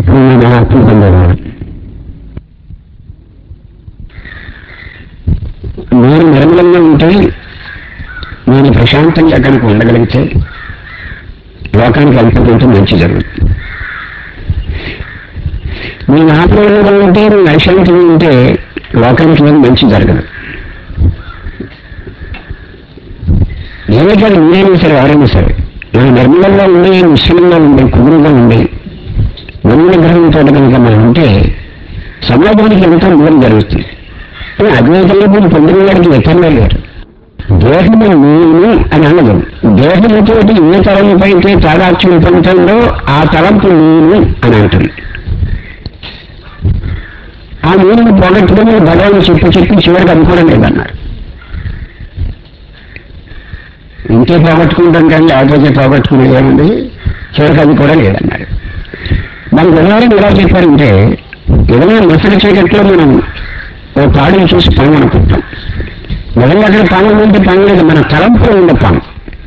అప్పుడు నేను ఆత్మ పొందేవాడు నేను నిర్మలంగా ఉంటే నేను ప్రశాంతంగా కనుక ఉండగలిగితే లోకానికి వెళ్ళకపోతే మంచి జరుగుతుంది నేను ఆత్మీయంగా ఉంటే నేను అశాంతంగా ఉంటే లోకానికి ఏం మంచి జరగదు నేనే కాదు మీరైనా సరే ఎవరైనా సరే నేను నిర్మలంగా ఉండి నిశ్చలంగా ఉండి కుదురుగా ఉండి నిర్మల గ్రహంతో కనుక మనం ఉంటే సమాజానికి ఎంతో మేలు జరుగుతుంది కానీ అద్వైతంలో మీరు పొందిన వాడికి వ్యక్తంగా లేరు దేహము నేను అని అనదు దేహముతో ఏ తలంపైతే తాదాత్యం పొందుతుందో ఆ తలంపు నేను అని అంటుంది ఆ నేను పోగొట్టుకుని భగవాన్ చెప్పి చెప్పి చివరికి అది కూడా లేదన్నారు ఇంకే పోగొట్టుకుంటాం కానీ లేకపోతే పోగొట్టుకునేది ఏముంది చివరికి అది కూడా లేదన్నారు మనకు ఉదాహరణ ఎలా చెప్పారంటే ఏదైనా మసలి చీకట్లో మనం ఓ తాడుని చూసి పాము అనుకుంటాం నిజంగా అక్కడ పాము ఉంటే పాము లేదు మన తలంపులో ఉండే పాము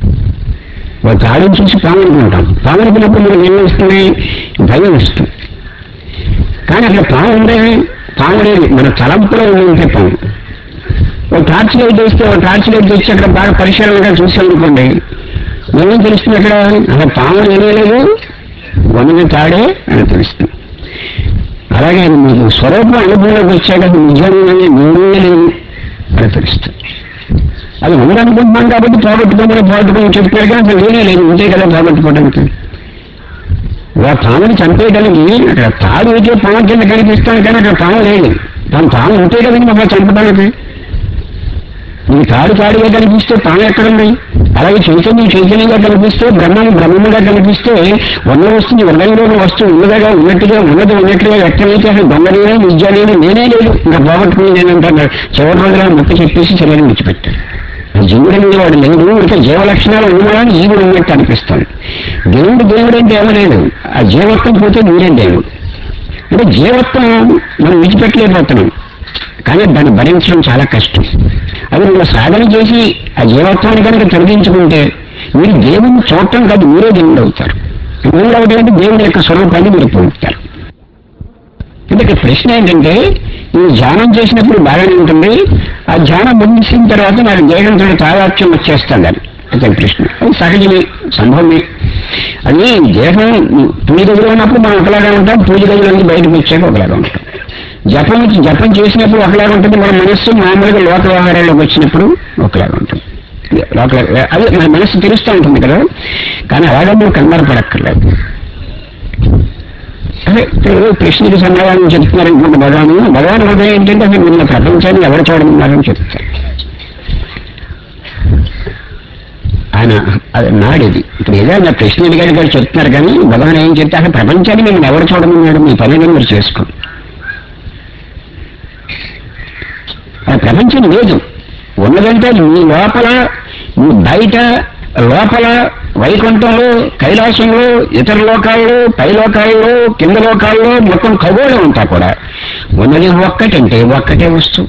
ఓ తాడుని చూసి పాము అనుకుంటాం పాము అనుకున్నప్పుడు మనకి ఏం వస్తుంది భయం వస్తుంది కానీ అక్కడ పాము ఉండే పాము లేదు మన తలంపులో ఉంటే పాము ఓ టార్చ్ లైట్ వేస్తే ఓ టార్చ్ లైట్ తెచ్చి అక్కడ బాగా పరిశీలనగా చూసామనుకోండి ఏమేం తెలుస్తుంది అక్కడ అక్కడ పాము లేదు వనని తాడే అని తెలుస్తుంది అలాగే మీకు స్వరూపం అనుభవంలోకి వచ్చాక అది నిజంగానే నేనే లేదు అని తెలుస్తుంది అది ఉందనుకుంటున్నాం కాబట్టి పోగొట్టుకోమని పోగొట్టుకోమని చెప్తారు కానీ అసలు నేనే లేదు ఉంటే కదా పోగొట్టుకోవడానికి ఇలా పాముని చంపేయడానికి అక్కడ తాడు అయితే పాము కింద కనిపిస్తాను కానీ అక్కడ పాము లేదు తను పాము ఉంటే కదండి మమ్మల్ని చంపడానికి నీకు తాడు తాడుగా కనిపిస్తే పాము ఎక్కడుంది అలాగే చైతన్యం చైతన్యంగా కనిపిస్తే బ్రహ్మం బ్రహ్మముగా కనిపిస్తే ఉన్న వస్తుంది ఉన్నదిలోని వస్తువు ఉన్నదగా ఉన్నట్టుగా ఉన్నది ఉన్నట్టుగా ఎక్కడైతే అసలు దొంగలేనే నిజాలేని నేనే లేదు ఇంకా పోగొట్టుకుని నేనంటాను చివరి రోజున మొత్తం చెప్పేసి శరీరం విడిచిపెట్టాను జీవుడు వాడు లేడు ఇంకా జీవ లక్షణాలు ఉన్నవాడని జీవుడు ఉన్నట్టు అనిపిస్తాడు దేవుడు దేవుడు అంటే ఏమలేదు ఆ జీవత్వం పోతే మీరే దేవుడు అంటే జీవత్వం మనం విడిచిపెట్టలేకపోతున్నాం కానీ దాన్ని భరించడం చాలా కష్టం అది నువ్వు సాధన చేసి ఆ జీవత్వాన్ని కనుక తొలగించుకుంటే మీరు దేవుడిని చూడటం కాదు మీరే దేవుడు అవుతారు దేవుడు అవడం అంటే దేవుడి యొక్క స్వరూపాన్ని మీరు పొందుతారు అంటే ఇక్కడ ప్రశ్న ఏంటంటే ఈ ధ్యానం చేసినప్పుడు బాగానే ఉంటుంది ఆ ధ్యానం ముగిసిన తర్వాత నాకు దేహంతో తాదాత్యం వచ్చేస్తుంది అని అతని ప్రశ్న అది సహజమే సంభవమే అది దేహం పూజ గదిలో ఉన్నప్పుడు మనం ఒకలాగా ఉంటాం పూజ గదిలో నుంచి బయటకు వచ్చాక ఒకలాగా ఉంటాం జపం జపం చేసినప్పుడు ఒకలాగా ఉంటుంది మన మనస్సు మామూలుగా లోక వ్యవహారాల్లోకి వచ్చినప్పుడు ఒకలాగా ఉంటుంది లోకల అది మన మనస్సు తెలుస్తూ ఉంటుంది కదా కానీ అలాగే మనం కంగారు పడక్కర్లేదు అదే ఇప్పుడు కృష్ణుడి సమాధానం చెప్తున్నారు ఇంకొక భగవాను భగవాన్ హృదయం ఏంటంటే అసలు నిన్న ప్రపంచాన్ని ఎవరు చూడమన్నారని చెప్తారు ఆయన అది నాడిది ఇప్పుడు ఏదో నా కృష్ణుడి గారి గారు చెప్తున్నారు కానీ భగవాన్ ఏం చెప్తే అసలు ప్రపంచాన్ని మేము ఎవరు చూడమన్నాడు మీ పనిని మీరు చేసుకో ఆ ప్రపంచం లేదు ఉన్నదంటే మీ లోపల మీ బయట లోపల వైకుంఠంలో కైలాసంలో ఇతర లోకాల్లో పై లోకాల్లో కింద లోకాల్లో మొత్తం ఖగోళం అంతా కూడా ఉన్నది ఒక్కటంటే ఒక్కటే వస్తువు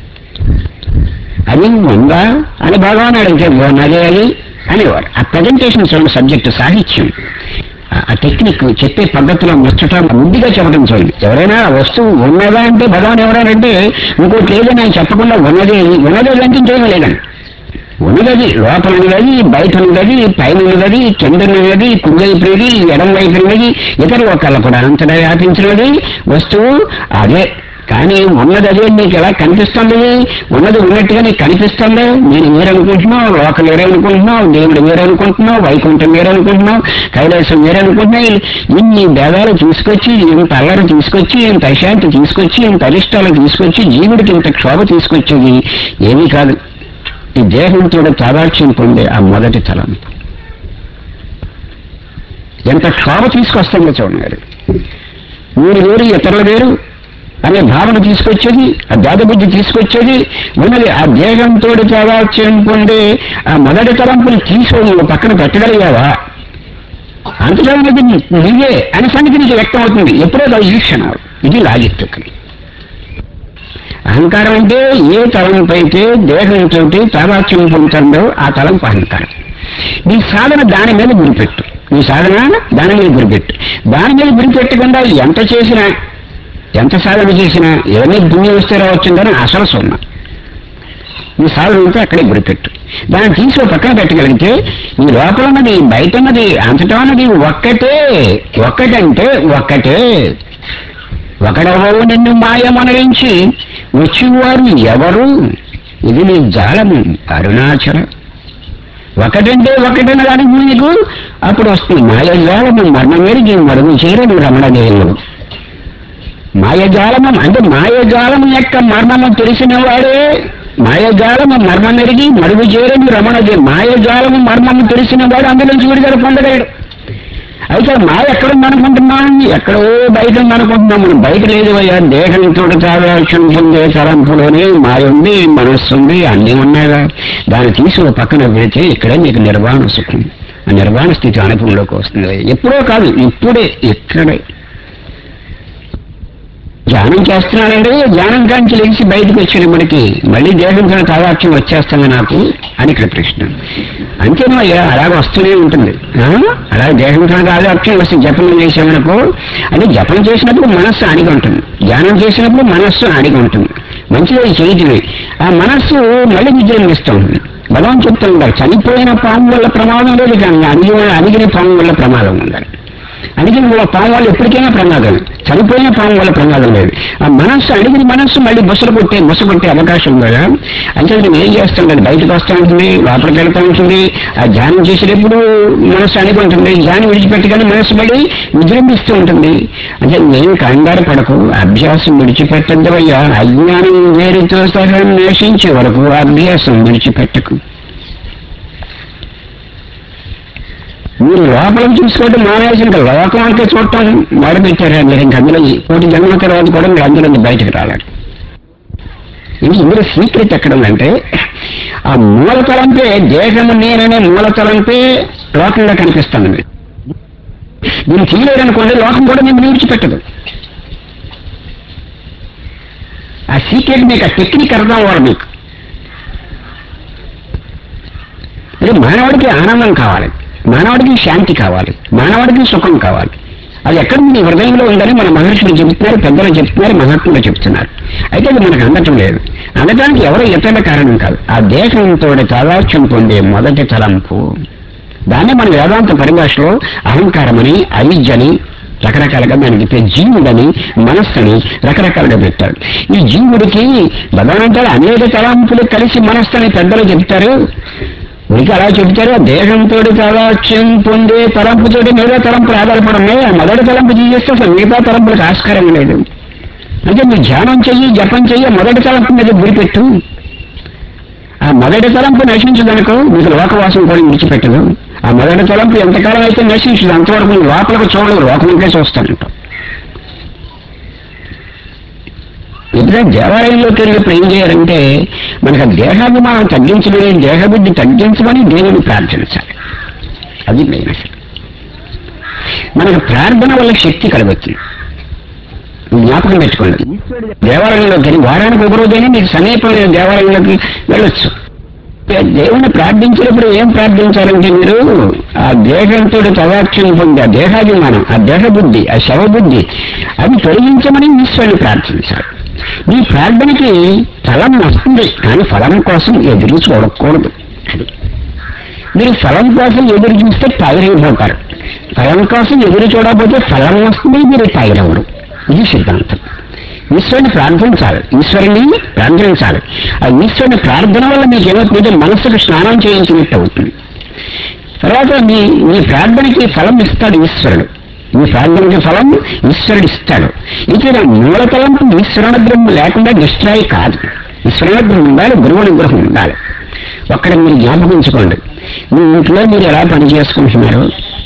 అది ఉందా అని భగవాన్ అడిగితే ఉన్నదే అది అనేవారు ఆ ప్రజెంటేషన్ చూడండి సబ్జెక్ట్ సాహిత్యం ఆ- ఆ టెక్నిక్ చెప్పే పద్ధతిలో ముచ్చట ముందుగా చెప్పడం చూడండి ఎవరైనా ఆ వస్తువు ఉన్నదా అంటే భగవాన్ ఎవరైనంటే ఇంకోటి లేదని ఆయన చెప్పకుండా ఉన్నదే ఉన్నదే అంటే ఇంకేమీ లేదండి ఉన్నదది లోపల ఉన్నది బయట ఉన్నది పైన ఉన్నది కింద ఉన్నది కుడివైపునది ఎడం వైపు ఉన్నది ఇతర ఒకళ్ళ కూడా అంతటా వ్యాపించినది వస్తువు అదే కానీ ఉన్నది అదే నీకు ఎలా కనిపిస్తుంది ఉన్నది ఉన్నట్టుగా నీకు కనిపిస్తుంది నేను వేరనుకుంటున్నావు లోకం వేరనుకుంటున్నావు దేవుడు వేరనుకుంటున్నావు వైకుంఠం వేరనుకుంటున్నావు కైలాసం వేరనుకుంటున్నావు ఇన్ని భేదాలు తీసుకొచ్చి ఇంత అల్లరి తీసుకొచ్చి ఇంత అశాంతి తీసుకొచ్చి ఇంత అరిష్టాలు తీసుకొచ్చి జీవుడికి ఇంత క్షోభ తీసుకొచ్చేది ఏమీ కాదు ఈ దేహంతో తాదాక్ష్యం పొందే ఆ మొదటి తలం ఎంత క్షోభ తీసుకొస్తుందో చూడండి మీరు వేరు ఇతరులు వేరు అనే భావన తీసుకొచ్చేది ఆ బుద్ధి తీసుకొచ్చేది ఉన్నది ఆ దేహంతో తాదాక్ష్యం పొందే ఆ మొదటి తలంపుని తీసుకొని నువ్వు పక్కన పెట్టగలిగావా అంతటా ఉన్నది నువ్వే అనే సంగతి నీకు వ్యక్తం అవుతుంది ఎప్పుడో ఈ క్షణాలు ఇది లాజిక్ అహంకారం అంటే ఏ తలంపైతే దేహంతో తాదాత్యం పొందుతుందో ఆ తలంపు అహంకారం నీ సాధన దాని మీద గురిపెట్టు నీ సాధన దాని మీద గురిపెట్టు దాని మీద గురిపెట్టకుండా ఎంత చేసినా ఎంత సాధన చేసినా ఏమీ పుణ్యం వస్తే రావచ్చుందని అసలు సున్నా ఈ సాధన ఉంటే అక్కడే గురిపెట్టు దాన్ని తీసి ఓ పక్కన పెట్టగలిగితే ఈ లోపల ఉన్నది బయట ఉన్నది అంతటా ఉన్నది ఒక్కటే ఒక్కటంటే ఒక్కటే ఒకడెవరు నిన్ను మాయమనరించి వచ్చివారు ఎవరు ఇది నీ జాలము అరుణాచల ఒకటంటే ఒకటన్న దానికి నీకు అప్పుడు వస్తుంది మాయజాలము మర్మమెరిగి మరుగు చేరని రమణదేవుడు మాయజాలము అంటే మాయజాలము యొక్క మర్మము తెలిసిన వాడే మాయజాలము మర్మమెరిగి మరుగు చేరని రమణదే మాయజాలము మర్మము తెలిసిన వాడు అందులోంచి విడుదల పొందలేడు అయితే మాయ ఎక్కడుంది అనుకుంటున్నాం ఎక్కడో బయట ఉంది అనుకుంటున్నాం మనం బయట లేదు అయ్యా దేహంతో తాదాక్ష్యం పొందే తలంపులోనే మాయ ఉంది మనస్సు ఉంది అన్నీ ఉన్నాయిగా దాన్ని తీసి ఒక పక్కన పెడితే ఇక్కడే నీకు నిర్వాణ సుఖం ఆ నిర్వాణ స్థితి అనుభవంలోకి వస్తుంది ఎప్పుడో కాదు ఇప్పుడే ఇక్కడే ధ్యానం చేస్తున్నానంటే ధ్యానం కాంచి లేచి బయటకు వచ్చిన మనకి మళ్ళీ దేహంతో తాదాక్ష్యం వచ్చేస్తుంది నాకు అని ఇక్కడ ప్రశ్న అంతేనయ్యా అలాగ వస్తూనే ఉంటుంది ఆ? అలా దేహంతో తాదాక్ష్యం వస్తే జపం చేసామనుకో అంటే జపం చేసినప్పుడు మనస్సు అడిగి ఉంటుంది ధ్యానం చేసినప్పుడు మనస్సు అడిగి ఉంటుంది మంచిది చేయటమే ఆ మనస్సు మళ్ళీ విజృంభిస్తూ ఉంటుంది భగవాన్ చెప్తూ ఉంటారు చనిపోయిన పాము వల్ల ప్రమాదం లేదు కానీ అడిగిన అడిగిన పాము వల్ల ప్రమాదం ఉండాలి అడిగిన వాళ్ళ పాము వల్ల ఎప్పటికైనా ప్రమాదం చనిపోయిన పాము వల్ల ప్రమాదం లేదు ఆ మనస్సు అడిగిన మనస్సు మళ్ళీ బుసలు కొట్టే బుస కొట్టే అవకాశం ఉంది కదా అంటే నేను ఏం చేస్తుంటాను బయటకు వస్తూ ఉంటుంది లోపలికి వెళ్తూ ఉంటుంది ఆ ధ్యానం చేసేటప్పుడు మనస్సు అడిగి ఉంటుంది ధ్యానం విడిచిపెట్టగానే మనస్సు మళ్ళీ విజృంభిస్తూ ఉంటుంది అంటే నేను కంగారు పడకు అభ్యాసం విడిచిపెట్టద్దవయ్యా అజ్ఞానం వేరుతో సహా నశించే వరకు అభ్యాసం విడిచిపెట్టకు మీరు లోపల చూసుకోవడం మానేసి ఇంకా లోకం అంతా చూడటం మొదలుపెట్టారు మీరు ఇంక అందులో ఈ కోటి జన్మల తర్వాత కూడా మీరు అందులో నుంచి బయటకు రాలేదు ఇది ఇందులో సీక్రెట్ ఎక్కడ ఉందంటే ఆ మూలతలంపే దేహము నేననే మూలతలంపే లోకంగా కనిపిస్తుంది మీరు దీన్ని తీయలేదనుకోండి లోకం కూడా మేము విడిచిపెట్టదు ఆ సీక్రెట్ మీకు ఆ టెక్నిక్ అర్థం అవ్వాలి మీకు ఇప్పుడు మానవుడికి ఆనందం కావాలి మానవుడికి శాంతి కావాలి మానవుడికి సుఖం కావాలి అది ఎక్కడ మీ హృదయంలో ఉందని మన మహర్షులు చెబుతున్నారు పెద్దలు చెప్తున్నారు మహాత్ములు చెప్తున్నారు అయితే అది మనకు అందటం లేదు అందటానికి ఎవరో ఇతరుల కారణం కాదు ఆ దేశంతో తాదాత్యం పొందే మొదటి తలంపు దాన్ని మన వేదాంత పరిభాషలో అహంకారమని అవిద్యని రకరకాలుగా దానికి పేరు జీవుడని మనస్సుని రకరకాలుగా పెట్టారు ఈ జీవుడికి భగవంతుడు అనేక తలంపులు కలిసి మనస్సుని పెద్దలు చెప్తారు మీకు అలా చెప్తారు ఆ దేహంతో తలాక్ష్యం పొందే తలంపుతోటి మిగతా తలంపులు ఆధారపడి ఉన్నాయి ఆ మొదటి తలంపు తీసేస్తే అసలు మిగతా తలంపులకు ఆస్కారం లేదు అంటే మీరు ధ్యానం చెయ్యి జపం చెయ్యి ఆ మొదటి తలంపు మీద గురిపెట్టు ఆ మొదటి తలంపు నశించదనుకో మీకు లోకవాసం కూడా విడిచిపెట్టదు ఆ మొదటి తలంపు ఎంతకాలం అయితే నశించదు అంతవరకు నువ్వు లోపలికి చూడలేదు లోకంకే చూస్తానంట ఎప్పుడైనా దేవాలయంలోకి వెళ్ళినప్పుడు ఏం చేయాలంటే మనకు ఆ దేహాభిమానం తగ్గించమని దేహబుద్ధి తగ్గించమని దేవుని ప్రార్థించాలి అది మెయిన్ అసలు మనకు ప్రార్థన వల్ల శక్తి కలగొచ్చింది జ్ఞాపకం పెట్టుకోండి దేవాలయంలోకి వెళ్ళి వారానికి ఒక రోజైనా మీకు సమీపమైన దేవాలయంలోకి వెళ్ళొచ్చు దేవుని ప్రార్థించినప్పుడు ఏం ప్రార్థించాలంటే మీరు ఆ దేహంతో తదాక్షం పొంది ఆ దేహాభిమానం ఆ దేహబుద్ధి ఆ శవబుద్ధి అది తొలగించమని ఈశ్వరుని ప్రార్థించాలి మీ ప్రార్థనకి ఫలం వస్తుంది కానీ ఫలం కోసం ఎదురు చూడకూడదు అది మీరు ఫలం కోసం ఎదురు చూస్తే టైరైపోతారు ఫలం కోసం ఎదురు చూడకపోతే ఫలం వస్తుంది మీరు టైరవరు ఇది సిద్ధాంతం ఈశ్వరుని ప్రార్థించాలి ఈశ్వరుని ప్రార్థించాలి ఆ ఈశ్వరుని ప్రార్థన వల్ల మీకు ఏమవుతుంది మనసుకు స్నానం చేయించినట్టు అవుతుంది తర్వాత మీ మీ ప్రార్థనకి ఫలం ఇస్తాడు ఈశ్వరుడు మీ ప్రార్థనకి ఫలం ఈశ్వరుడు ఇస్తాడు ఇక మూలతలంపు ఈశ్వరానుగ్రహం లేకుండా డిస్ట్రాయ్ కాదు ఈశ్వరానుగ్రహం ఉండాలి గురువునుగ్రహం ఉండాలి ఒక్కడ మీరు జ్ఞాపకించుకోండి మీ ఇంట్లో మీరు ఎలా పని చేసుకుంటున్నారు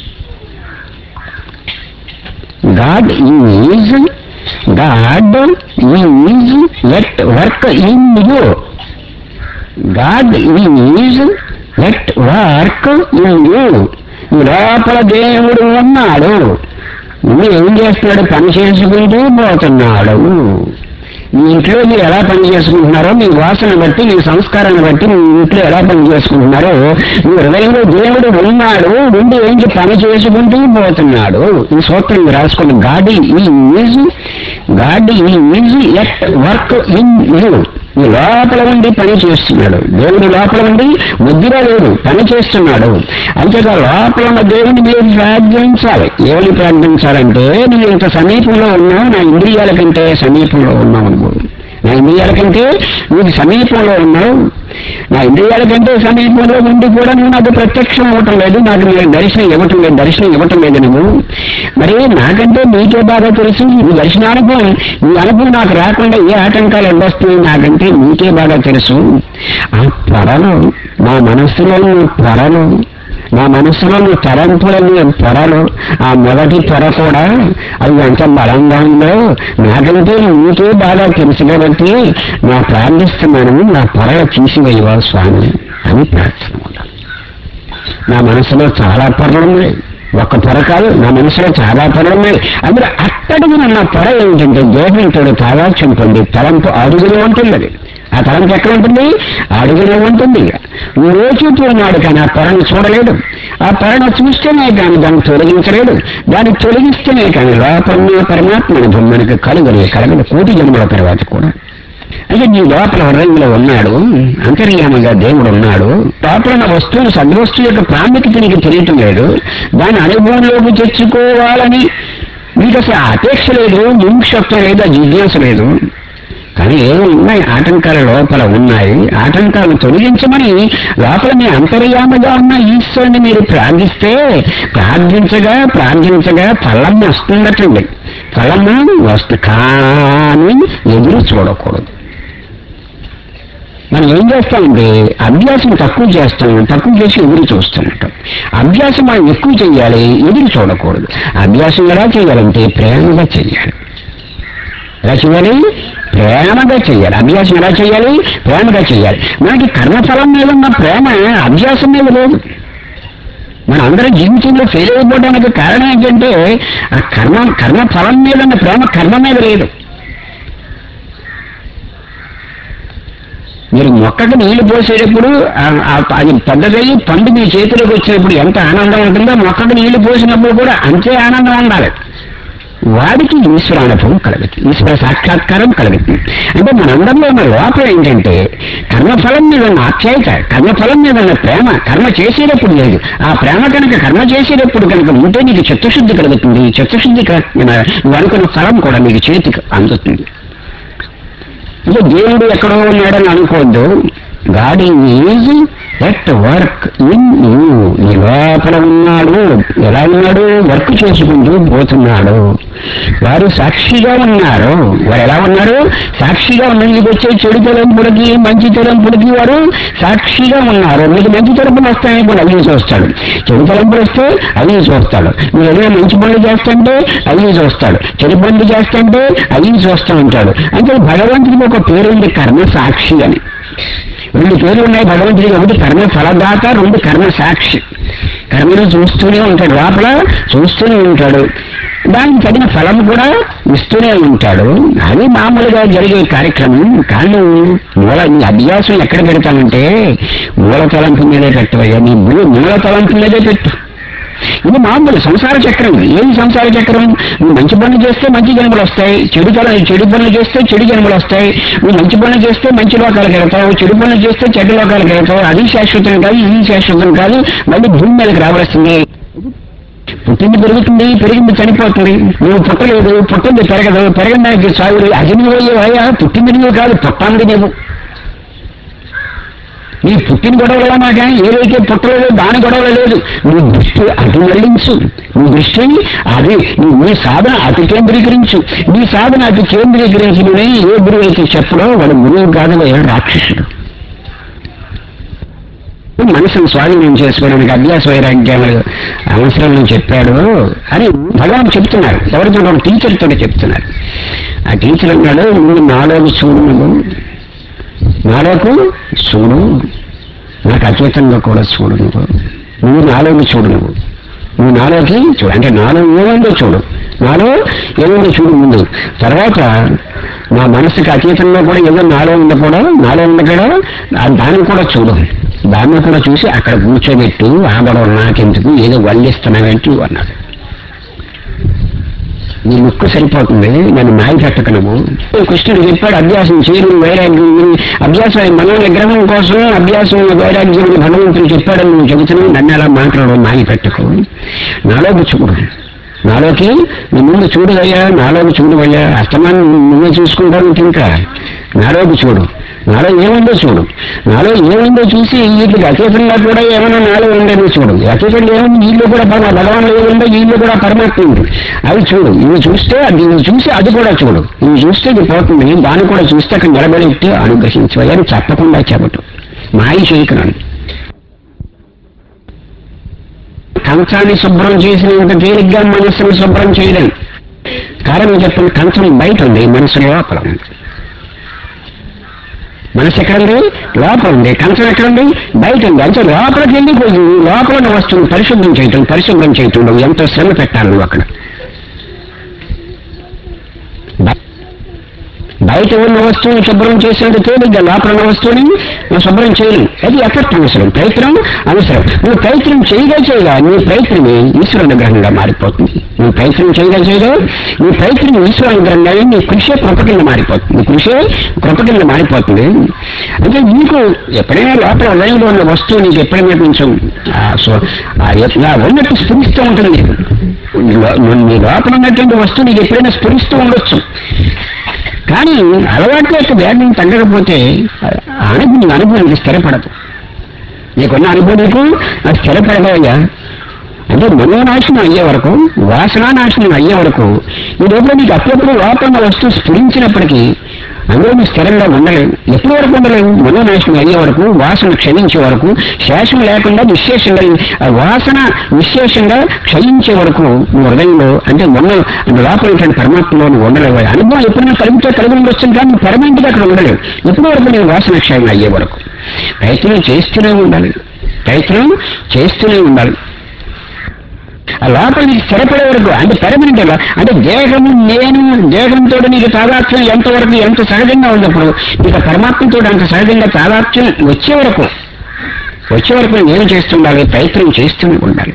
God is God is let work in you God is let work in you ఈ లోపల దేవుడు ఉన్నాడు నువ్వు ఏం చేస్తున్నాడు పని చేసుకుంటూ పోతున్నాడు మీ ఇంట్లో మీరు ఎలా పని చేసుకుంటున్నారో మీ వాసన బట్టి మీ సంస్కారాన్ని బట్టి మీ ఇంట్లో ఎలా పని చేసుకుంటున్నారో మీ హృదయంలో దేవుడు ఉన్నాడు ఉండి ఏంటి పని చేసుకుంటూ పోతున్నాడు ఈ సూత్రం మీరు రాసుకోండి God is God is at work in you ఈ లోపల ఉండి పని చేస్తున్నాడు దేవుడు లోపల ఉండి ముద్దుగా లేడు పని చేస్తున్నాడు అంతేగా లోపల ఉన్న దేవుడిని మీరు ప్రార్థించాలి ఏమని ప్రార్థించాలంటే నువ్వు ఇంత సమీపంలో ఉన్నావు నా ఇంద్రియాల కంటే సమీపంలో ఉన్నావు అనుకో నా ఇంద్రియాల కంటే నువ్వు సమీపంలో ఉన్నావు నా ఇంద్రియాల కంటే సమీపంలో ఉండి కూడా నువ్వు నాకు ప్రత్యక్షం అవ్వటం లేదు నాకు నేను దర్శనం ఇవ్వటం లేదు దర్శనం ఇవ్వటం లేదు నువ్వు మరి నాకంటే నీకే బాగా తెలుసు నీ దర్శనానుభవం నీ అనుభవం నాకు రాకుండా ఏ ఆటంకాలు ఉండొస్తున్నాయి నాకంటే నీకే బాగా తెలుసు ఆ పొరలు నా మనస్సులో పొరలు నా మనసులో నీ తలంపులని పొరలు ఆ మొదటి పొర కూడా అది ఎంత బలంగా ఉందో నాకంటే నీకే బాగా తెలుసు కాబట్టి నా ప్రార్థిస్తున్నాను నా పొరలు తీసివేయవా స్వామి అని ప్రార్థన ఉండాలి. నా మనసులో చాలా పొరలు ఉన్నాయి ఒక్క పొర కాదు నా మనసులో చాలా పొరలు ఉన్నాయి అందులో అట్టడుగున నా పొర ఏమిటంటే దేహంతో తాదాత్యం పొంది తలంపు అడుగులో ఉంటుంది అది ఆ తలంపు ఎక్కడ ఉంటుంది అడుగులో ఉంటుంది లోచుతూ ఉన్నాడు కానీ ఆ పొరను చూడలేడు ఆ పొరను చూస్తేనే కానీ దాన్ని తొలగించలేడు దాన్ని తొలగిస్తేనే కానీ లోపల పరమాత్మ అనుభవం మనకు కలుగలే కలగదు కోటి జన్మల తర్వాత కూడా అంటే నీ లోపల హృదయంలో ఉన్నాడు అంతర్యామంగా దేవుడు ఉన్నాడు లోపల ఉన్న వస్తువులు సద్వస్తువు యొక్క ప్రాముఖ్యత నీకు తెలియటం లేదు దాని అనుభవంలోకి తెచ్చుకోవాలని నీకు అసలు అపేక్ష లేదు ముముక్షత్వం లేదు ఆ జిజ్ఞాస లేదు కానీ ఏమి ఉన్నాయి ఆటంకాల లోపల ఉన్నాయి ఆటంకాలను తొలగించమని లోపల మీ అంతర్యామగా ఉన్న ఈశ్వరుని మీరు ప్రార్థిస్తే ప్రార్థించగా ప్రార్థించగా ఫలం వస్తుందటండి ఫలము వస్తు కానీ ఎదురు చూడకూడదు మనం ఏం చేస్తామంటే అభ్యాసం తక్కువ చేస్తాం తక్కువ చేసి ఎదురు చూస్తున్నట్టు అభ్యాసం మనం ఎక్కువ చేయాలి ఎదురు చూడకూడదు అభ్యాసం ఎలా చేయాలంటే ప్రేమగా చేయాలి ఎలా చేయాలి ప్రేమగా చేయాలి అభ్యాసం ఎలా చేయాలి ప్రేమగా చేయాలి మనకి కర్మఫలం మీద ఉన్న ప్రేమ అభ్యాసం మీద లేదు మన అందరం జీవితంలో ఫెయిల్ అయిపోవడానికి కారణం ఏంటంటే ఆ కర్మ కర్మ ఫలం మీద ఉన్న ప్రేమ కర్మ మీద లేదు మీరు మొక్కకు నీళ్లు పోసేటప్పుడు ఆ- ఆ- అది పెద్దదయ్యి పండు మీ చేతిలోకి వచ్చినప్పుడు ఎంత ఆనందం ఉంటుందో మొక్కకు నీళ్లు పోసినప్పుడు కూడా అంతే ఆనందం ఉండాలి వాడికి ఈశ్వరానుభవం కలుగుతుంది ఈశ్వర సాక్షాత్కారం కలుగుతుంది అంటే మనందరిలో ఉన్న లోపం ఏంటంటే కర్మఫలం మీద ఉన్న ఆప్యాయత కర్మఫలం మీద ఉన్న ప్రేమ కర్మ చేసేటప్పుడు లేదు ఆ ప్రేమ కనుక కర్మ చేసేటప్పుడు కనుక ఉంటే నీకు చిత్తశుద్ధి కలుగుతుంది చిత్తశుద్ధి కలిగిన నువ్వు అనుకున్న ఫలం కూడా నీకు చేతికి అందుతుంది అంటే దేవుడు ఎక్కడో ఉన్నాడని అనుకోవద్దు God is at work in you నీ లోపల ఉన్నాడు ఎలా ఉన్నాడు వర్క్ చేసుకుంటూ పోతున్నాడు వారు సాక్షిగా ఉన్నారు వారు ఎలా ఉన్నారు సాక్షిగా ఉన్నారు మీకు వచ్చే చెడు తలంపులకి మంచి తలంపులకి వారు సాక్షిగా ఉన్నారు మీకు మంచి తలంపులు వస్తాయని కూడా అవి చూస్తాడు చెడు తలంపులు వస్తే అవి చూస్తాడు మీరు ఏదైనా మంచి పనులు చేస్తుంటే అవి చూస్తాడు చెడు పనులు చేస్తుంటే అవి చూస్తూ ఉంటాడు అంటే భగవంతుడికి ఒక పేరు ఉంది కర్మ సాక్షి అని రెండు పేర్లు ఉన్నాయి భగవంతుడికి ఒకటి కర్మ ఫలదాత రెండు కర్మ సాక్షి కర్మను చూస్తూనే ఉంటాడు లోపల చూస్తూనే ఉంటాడు దానికి తగిన ఫలం కూడా ఇస్తూనే ఉంటాడు అది మామూలుగా జరిగే కార్యక్రమం కానీ మూల నీ అభ్యాసం ఎక్కడ పెడతానంటే మూల తలంపు మీదే పెట్టవయ్యా నీ మూల మూల తలంపు మీదే పెట్టు ఇది మామూలు సంసార చక్రం ఏది సంసార చక్రం నువ్వు మంచి పనులు చేస్తే మంచి జన్మలు వస్తాయి చెడు తల చెడు పనులు చేస్తే చెడు జన్మలు వస్తాయి నువ్వు మంచి పనులు చేస్తే మంచి లోకాలకు వెళ్తావు చెడు పనులు చేస్తే చెడ్డ లోకాలకు వెళ్తావు అది శాశ్వతం కాదు ఇది శాశ్వతం కాదు మళ్ళీ భూమి మీదకి రావాల్సిందే పుట్టింది పెరుగుతుంది పెరిగింది చనిపోతుంది నువ్వు పుట్టలేదు పుట్టింది పెరగదు పెరగడానికి సాగు అది నువ్వు అయ్యా పుట్టింది నువ్వు కాదు పుట్టాంది నువ్వు నీ పుట్టిన గొడవలో మాట ఏదైతే పుట్టలేదో దాని గొడవలో లేదు నీ దృష్టి అటు మళ్లించు నీ దృష్టి అది నీ నీ సాధన అటు కేంద్రీకరించు నీ సాధన అటు కేంద్రీకరించమని ఏ గురువు అయితే చెప్పడో వాడు గురువు కాదు వాడు రాక్షసుడు మనసును స్వాధీనం చేసుకోవడానికి అభ్యాస వైరాగ్యాలు అవసరం అని చెప్పాడు అని భగవాన్ చెప్తున్నారు ఎవరితో ఒక టీచర్ తోటి చెప్తున్నారు ఆ టీచర్ అన్నాడు నువ్వు నాలోకి చూడు నువ్వు నాలోకు చూడు నాకు అచేతంగా కూడా చూడు నువ్వు నువ్వు నాలోకి చూడు నువ్వు నువ్వు నాలోకి చూడు అంటే నాలో ఏముందో చూడు నాలో ఏముందో చూడు ముందు తర్వాత నా మనసుకి అతీతంలో కూడా ఏదో నాలో ఉంది కూడా నాలో ఉంది కూడా ఆ దాన్ని కూడా చూడు దాన్ని కూడా చూసి అక్కడ కూర్చోబెట్టు ఆ గొడవ నాకెందుకు ఏదో వల్లిస్తున్నావేంటి అన్నాడు నీ ముక్కు సరిపోతుంది నన్ను మాయ పెట్టకు నువ్వు కృష్ణుడు చెప్పాడు అభ్యాసం చేయడం వైరాగ్యం అభ్యాసం మన నిగ్రహం కోసం అభ్యాసం వైరాగ్యం భగవంతుడు చెప్పాడని నువ్వు చెబుతున్నావు నన్ను అలా మాట్లాడడం మాయ పెట్టకు నాలోకి చూడు నాలోకి నీ ముందు చూడవయ్యా నాలోకి చూడవయ్యా అస్తమానం నువ్వే చూసుకుంటావు ఇంకా నాలోకి చూడు నాలో ఏముందో చూడు నాలో ఏముందో చూసి వీటికి అతీతంగా కూడా ఏమైనా నాలో ఉందేమో చూడు అతీతంగా ఏముంది వీళ్ళు కూడా పరమ భగవాన్ ఏముందో వీళ్ళు కూడా పరమాత్మ ఉంది అవి చూడు ఇవి చూస్తే అది ఇవి చూసి అది కూడా చూడు ఇవి చూస్తే ఇది పోతుంది దాన్ని కూడా చూస్తే అక్కడ నిలబడెట్టి అనుగ్రహించవయ్యా అని చెప్పకుండా చెప్పటం మాయ చేయకున్నాను కంచాన్ని శుభ్రం చేసినంత తేలిగ్గా మనస్సును శుభ్రం చేయలేం కారణం చెప్పండి కంచం బయట ఉంది మనసు లోపల ఉంది మనసు ఎక్కడ ఉంది లోపల ఉంది కంచం ఎక్కడ ఉంది బయట ఉంది అంటే లోపలికి వెళ్ళిపోయి లోపల ఉన్న వస్తువుని పరిశుభ్రం చేయటం పరిశుభ్రం చేయటం నువ్వు ఎంతో శ్రమ పెట్టాలి నువ్వు అక్కడ బ- బయట ఉన్న వస్తువుని శుభ్రం చేసేందుకు తేలిగ్గా లోపల ఉన్న వస్తువుని నువ్వు శుభ్రం చేయలేవు అది ఎఫర్ట్ అవసరం ప్రయత్నం అవసరం నువ్వు ప్రయత్నం చేయగా చేయగా నీ ప్రయత్నమే ఈశ్వర అనుగ్రహంగా మారిపోతుంది నువ్వు ప్రయత్నం చేయగా చేయగా నీ ప్రయత్నం ఈశ్వర అనుగ్రహంగా అయి నీ కృషే కృప కింద మారిపోతుంది నీ కృషే కృప కింద మారిపోతుంది అంటే నీకు ఎప్పుడైనా లోపల హృదయంలో ఉన్న వస్తువు నీకు ఎప్పుడైనా కొంచెం ఆ, సో- ఆ ఎట్లా ఉన్నట్టు స్ఫురిస్తూ ఉంటుంది నీకు. లో- నీ లోపల ఉన్నటువంటి వస్తువు నీకు ఎప్పుడైనా స్ఫురిస్తూ ఉండొచ్చు కానీ అలవాట్ల యొక్క వేగం తగ్గకపోతే ఆ అనుభవం అనుభవానికి స్థిరపడదు నీకున్న అనుభవం నీకు అది స్థిరపడదయ్యా అంటే మనోనాశనం అయ్యే వరకు వాసనా నాశనం అయ్యే వరకు ఈ లోపల నీకు అప్పుడప్పుడు లోపల వస్తువు స్ఫురించినప్పటికీ అందులో నువ్వు స్థిరంగా ఉండలేవు ఎప్పటి వరకు ఉండలేవు మనోనాశనం అయ్యే వరకు వాసన క్షయించే వరకు శేషం లేకుండా నిశ్శేషంగా ఆ వాసన నిశ్శేషంగా క్షయించే వరకు నువ్వు హృదయంలో అంటే మొన్న లోపల ఉన్నటువంటి పరమాత్మలో నువ్వు ఉండలేవు అనుభవం ఎప్పుడైనా కలిగితే కలిగి ఉండొచ్చు కానీ పర్మనెంట్ గా అక్కడ ఉండలేవు ఎప్పటి వరకు నేను వాసన క్షయం అయ్యే వరకు ప్రయత్నం చేస్తూనే ఉండాలి ప్రయత్నం చేస్తూనే ఉండాలి ఆ లోపల నీకు స్థిరపడే వరకు అంటే పెరమనెంట్ గా అంటే దేహము నేను దేహంతో నీకు తాదాత్మ్యం ఎంతవరకు ఎంత సహజంగా ఉన్నప్పుడు నీకు ఆ పరమాత్మతో అంత సహజంగా తాదాత్మ్యం వచ్చే వరకు వచ్చే వరకు నేను చేస్తుండాలి ప్రయత్నం చేస్తూనే ఉండాలి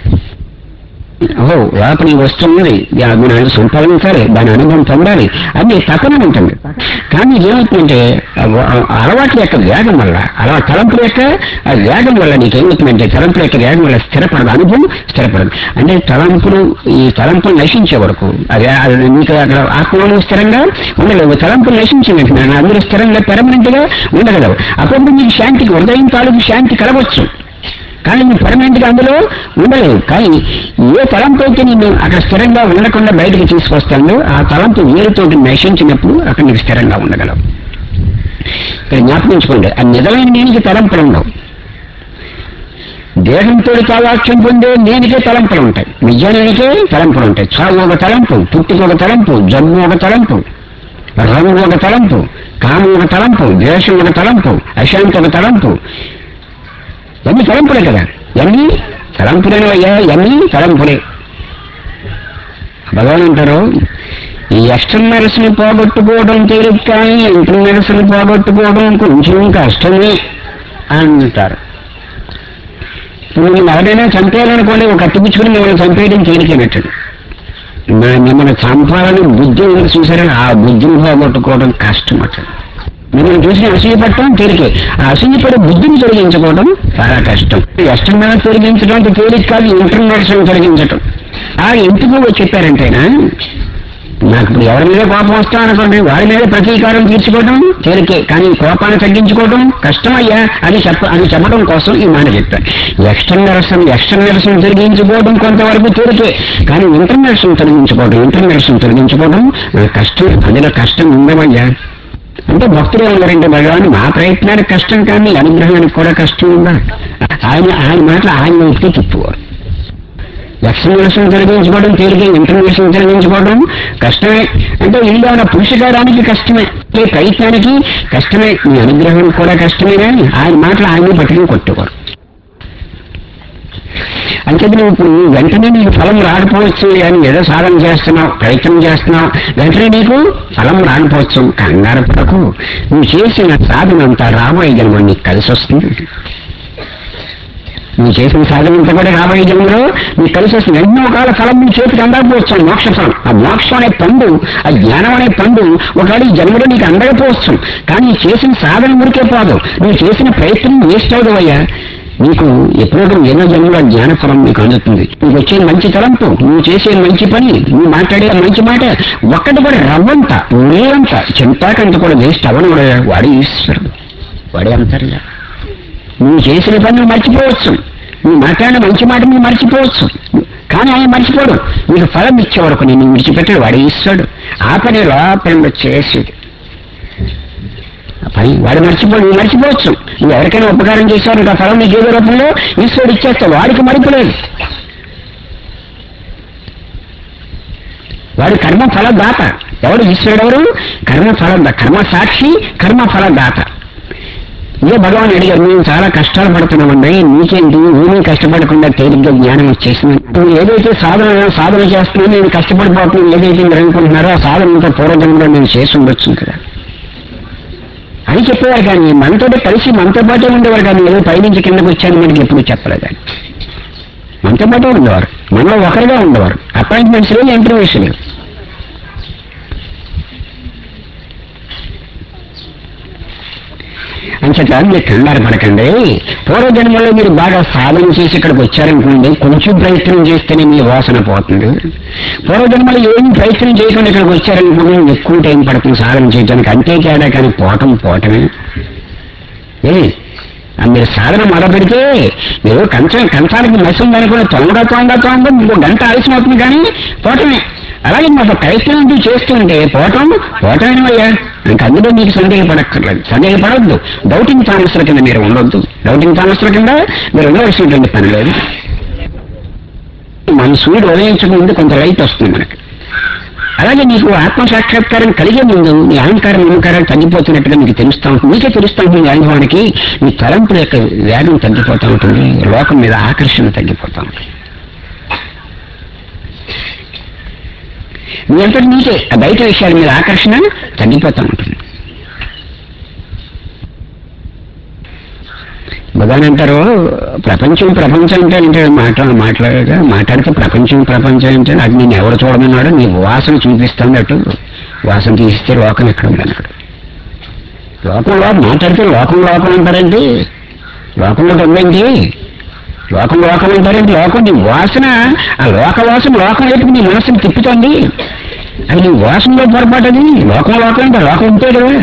ఓహో లోపల ఈ వస్తువు ఉంది దాని సంపాదించాలి దాని అనుభవం పొందాలి అని తపన ఉంటుంది కానీ ఏమవుతుందంటే ఆ వ- ఆ అలవాట్ల యొక్క వేగం వల్ల అలా తలంపుల యొక్క ఆ వేగం వల్ల నీకు ఏమవుతుందంటే తలంపుల యొక్క వేగం వల్ల స్థిరపడదు అనుభవం స్థిరపడదు అంటే తలంపులు ఈ తలంపులు నశించే వరకు అది అది నీకు అక్కడ ఆత్మలో స్థిరంగా ఉండలేవు తలంపులు నశించింది అందులో స్థిరంగా పెర్మనెంట్ గా ఉండగలవు అప్పుడు నీకు శాంతికి హృదయం తాలూకు శాంతి కలవచ్చు కానీ నువ్వు పర్మనెంట్ గా అందులో ఉండలేవు కానీ ఏ తలంపు అయితే నిన్ను అక్కడ స్థిరంగా ఉండకుండా బయటకు తీసుకొస్తాడో ఆ తలంపు వేరుతోటి నశించినప్పుడు అక్కడ నీకు స్థిరంగా ఉండగలవు ఇక్కడ జ్ఞాపకించుకోండి ఆ నిజమైన నేనికి తలంపులు ఉండవు దేహంతో తాదాక్ష్యం పొందే నేనికే తలంపులు ఉంటాయి నిజానికే తలంపులు ఉంటాయి చావు ఒక తలంపు పుట్టుక ఒక తలంపు జన్మ ఒక తలంపు రంగు ఒక తలంపు కామం ఒక తలంపు ద్వేషం ఒక తలంపు అశాంతి ఒక తలంపు ఎన్ని తలంపులే కదా ఎన్ని తలంపులేనయ్యా ఎన్ని తలంపులే భగవాన్ అంటారు ఈ ఎక్స్టర్నల్స్ ని పోగొట్టుకోవడం తేలిక కానీ ఇంటర్నల్స్ ని పోగొట్టుకోవడం కొంచెం కష్టమే అంటారు ఇప్పుడు మిమ్మల్ని ఎవరైనా చంపేయాలనుకోండి ఒక కత్తిపుచ్చుకుని మిమ్మల్ని చంపేయడం తేలికైనట్టు నా మిమ్మల్ని చంపాలని బుద్ధి ఉంది చూసారా ఆ బుద్ధిని పోగొట్టుకోవడం కష్టం అసలు మిమ్మల్ని చూసి అసూయపడటం తేలికే ఆ అసూయపడే బుద్ధిని తొలగించుకోవడం చాలా కష్టం ఎస్టర్నల్ తొలగించడం అంత తేలిక కాదు ఇంటర్నల్స్ తొలగించటం ఆ ఎందుకు చెప్పారంటేనా నాకు ఇప్పుడు ఎవరి మీద కోపం వస్తా అనుకోండి వారి మీద ప్రతీకారం తీర్చుకోవడం తేలికే కానీ కోపాన్ని తగ్గించుకోవడం కష్టమయ్యా అని చెప్ప అని చెప్పడం కోసం ఈ మాట చెప్పాను ఎక్స్టర్నల్స్ ఎక్స్టర్నల్స్ తొలగించుకోవడం కొంతవరకు తేలికే కానీ ఇంటర్నల్స్ తొలగించుకోవడం ఇంటర్నల్స్ తొలగించుకోవడం నాకు కష్టం అందులో కష్టం ఉందమయ్యా అంటే భక్తులు ఉన్నారంటే భగవాన్ మా ప్రయత్నానికి కష్టం కానీ అనుగ్రహానికి కూడా కష్టం ఉందా ఆయన ఆయన మాటలు ఆయన వైపుకే తిప్పుకోరు ఎక్స్టర్నల్స్ని తొలగించుకోవడం తేలిక ఇంటర్నల్స్ని తొలగించుకోవడం కష్టమే అంటే ఇందులో ఉన్న పురుషకారానికి కష్టమే ఈ ప్రయత్నానికి కష్టమే మీ అనుగ్రహం కూడా కష్టమేనా ఆయన మాటలు ఆయన్ని పట్టుకుని కొట్టుకోరు అంటే నువ్వు ఇప్పుడు వెంటనే నీకు ఫలం రాకపోవచ్చు అని ఏదో సాధన చేస్తున్నావు ప్రయత్నం చేస్తున్నావు వెంటనే నీకు ఫలం రాకపోవచ్చు కంగారు పడకు నువ్వు చేసిన సాధన అంతా రాబోయే జన్మ నీకు కలిసి వస్తుంది నువ్వు చేసిన సాధన అంతా కూడా రాబోయే జన్మలో నీకు కలిసి వస్తుంది ఎన్నో కాల ఫలం నీ చేతికి అందకపోవచ్చు ఆ మోక్ష ఫలం ఆ మోక్షం అనే పండు ఆ జ్ఞానం అనే పండు ఒకవేళ ఈ జన్మలో నీకు అందకపోవచ్చు కానీ నీ చేసిన సాధన ఊరికే పోదు నువ్వు చేసిన ప్రయత్నం వేస్ట్ అవదు అయ్యా నీకు ఎప్పుడో ఎన్నో జన్మలో ఆ జ్ఞాన ఫలం నీకు అందుతుంది నీకు వచ్చే మంచి తలంపు నువ్వు చేసే మంచి పని నువ్వు మాట్లాడే ఆ మంచి మాట ఒక్కటి కూడా రవ్వంత నీరంత చింతాకంత కూడా వేస్ట్ అవను కూడా వాడి ఈశ్వరుడు వాడే అంతర్యా నువ్వు చేసిన పని నువ్వు మర్చిపోవచ్చు నువ్వు మాట్లాడిన మంచి మాట నువ్వు మర్చిపోవచ్చు కానీ ఆయన మర్చిపోడు నీకు ఫలం ఇచ్చే వరకు నేను విడిచిపెట్టాడు వాడు ఈశ్వరుడు ఆ పని లోపల చేసేది ఆ పని వాడు మర్చిపోడు నువ్వు మర్చిపోవచ్చు నువ్వు ఎవరికైనా ఉపకారం చేశావు నీకు ఆ ఫలం నీకు ఏదో రూపంలో ఈశ్వరుడు ఇచ్చేస్తావు వాడికి మరిపలేదు వాడు కర్మ ఫలదాత ఎవడు ఈశ్వరుడు ఎవరు కర్మ ఫల కర్మ సాక్షి కర్మ ఫలదాత ఇదే భగవాన్ అడిగారు మేము చాలా కష్టాలు పడుతున్నామండి నీకేంటి నేనే కష్టపడకుండా తేలిగ్గా జ్ఞానం వచ్చేసింది నువ్వు ఏదైతే సాధన సాధన చేస్తున్నావు నేను కష్టపడిపోతున్నాను ఏదైతే మీరు అనుకుంటున్నారో ఆ సాధన అంతా పూర్వజన్మలో నేను చేసి ఉండొచ్చు కదా అని చెప్పేవారు కానీ మనతో కలిసి మనతో పాటే ఉండేవారు కానీ ఏదో పైనుంచి కిందకు వచ్చాను మనకి ఎప్పుడు చెప్పలేదు ఆయన మనతో పాటే ఉండేవారు మనలో ఒకరిగా ఉండేవారు అపాయింట్మెంట్స్ లేవు ఇంటర్వ్యూస్ లేవు అంచేత మీరు కంగారు పడకండి పూర్వజన్మలో మీరు బాగా సాధన చేసి ఇక్కడికి వచ్చారనుకోండి కొంచెం ప్రయత్నం చేస్తేనే మీ వాసన పోతుంది పూర్వజన్మలో ఏం ప్రయత్నం చేయకుండా ఇక్కడికి వచ్చారనుకోండి ఎక్కువ టైం పడుతుంది సాధన చేయడానికి అంతే తేడా కానీ పోవటం పోవటమే ఏ ఆ మీరు సాధన మొదలుపెడితే మీరు కంచం కంచానికి మసి ఉందనుకుని తొంగ తొంగ తొంగ ఇంకో గంట ఆలస్యం అవుతుంది కానీ పోవటమే అలాగే మాకు ప్రయత్నం అంటూ చేస్తుంటే పోవటం పోవటమేనయ్యా ఇంకా అందులో మీకు సందేహపడక్కర్లేదు సందేహపడొద్దు డౌటింగ్ థామస్ల కింద మీరు ఉండొద్దు డౌటింగ్ థామస్ల కింద మీరు ఉండవలసినటువంటి పని లేదు మన సూర్యుడు ఉదయించక ముందు కొంత లైట్ వస్తుంది మనకి అలాగే నీకు ఆత్మ సాక్షాత్కారం కలిగే ముందు నీ అహంకారం అహంకారం తగ్గిపోతున్నట్టుగా నీకు తెలుస్తూ ఉంటుంది నీకే తెలుస్తూ ఉంటుంది నీ అనుభవానికి నీ తలంపుల యొక్క వేగం తగ్గిపోతూ ఉంటుంది లోకం మీద ఆకర్షణ తగ్గిపోతూ ఉంటుంది నీ అంతటి నీకే ఆ బయట విషయాల మీద ఆకర్షణ తగ్గిపోతూ ఉంటుంది భగవాన్ అంటారు ప్రపంచం ప్రపంచం అంటే అంటే మాట్లా మాట్లాడగా మాట్లాడితే ప్రపంచం ప్రపంచం అంటే అది నేను ఎవరు చూడమన్నాడు నీ వాసన చూపిస్తాడు వాసన తీస్తే లోకం ఎక్కడ ఉందన్నాడు లోకంలో మాట్లాడితే లోకం లోకం అంటారండి లోకంలో ఉందండి లోకం లోకం అంటారండి లోకం నీ వాసన ఆ లోక వాసన లోకం వైపు నీ మనసుని తిప్పుతోంది అది నీ వాసనలో పొరపాటు అది లోకం లోకం అంటే లోకం ఉంటే కదా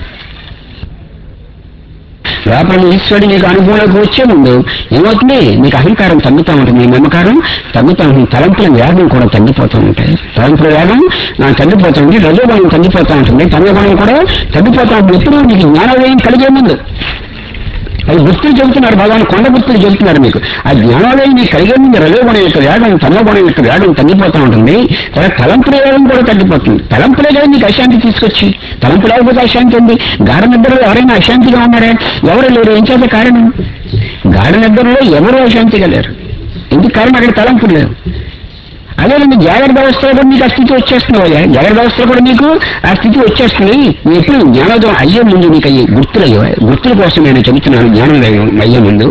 లోపల ఈశ్వరుడు నీకు అనుభవంలోకి వచ్చే ముందు ఏమవుతుంది నీకు అహంకారం తగ్గుతూ ఉంటుంది నీ నమ్మకారం తగ్గుతూ ఉంటుంది తలంపుల వేగం కూడా తగ్గిపోతూ ఉంటాయి తలంపుల వేగం ఆ, తగ్గిపోతుంది రజోగుణం తగ్గిపోతూ ఉంటుంది తమోగుణం కూడా తగ్గిపోతూ ఉంటుంది ఎప్పుడు నీకు జ్ఞానోదయం కలిగే ముందు అది గుర్తులు చెబుతున్నారు భగవాన్ కొండ గుర్తులు చెబుతున్నారు మీకు ఆ జ్ఞానోదయం నీకు కలిగే ముందు రజోగుణం యొక్క వేగం తమోగుణం యొక్క వేగం తగ్గిపోతూ ఉంటుంది తర్వాత తలంపుల వేగం కూడా తగ్గిపోతుంది తలంపులే కదా నీకు అశాంతి తీసుకొచ్చి తలంపు లేకపోతే అశాంతి ఉంది గాఢ నిద్రలో ఎవరైనా అశాంతిగా ఉన్నారా ఎవరు లేరు ఏం చేత కారణం గాఢ నిద్రలో ఎవరు అశాంతిగా లేరు ఎందుకు కారణం అక్కడ తలంపులు లేవు అదే నువ్వు జాగ్రత్త వ్యవస్థలో కూడా నీకు ఆ స్థితి వచ్చేస్తుంది అయ్యా జాగ్రత్త వ్యవస్థలో కూడా నీకు ఆ స్థితి వచ్చేస్తుంది నువ్వు ఎప్పుడు జ్ఞానోదయం అయ్యే ముందు నీకు అయ్యే గుర్తులు అయ్యే గుర్తుల కోసం నేను చెబుతున్నాను జ్ఞానోదయం అయ్యే ముందు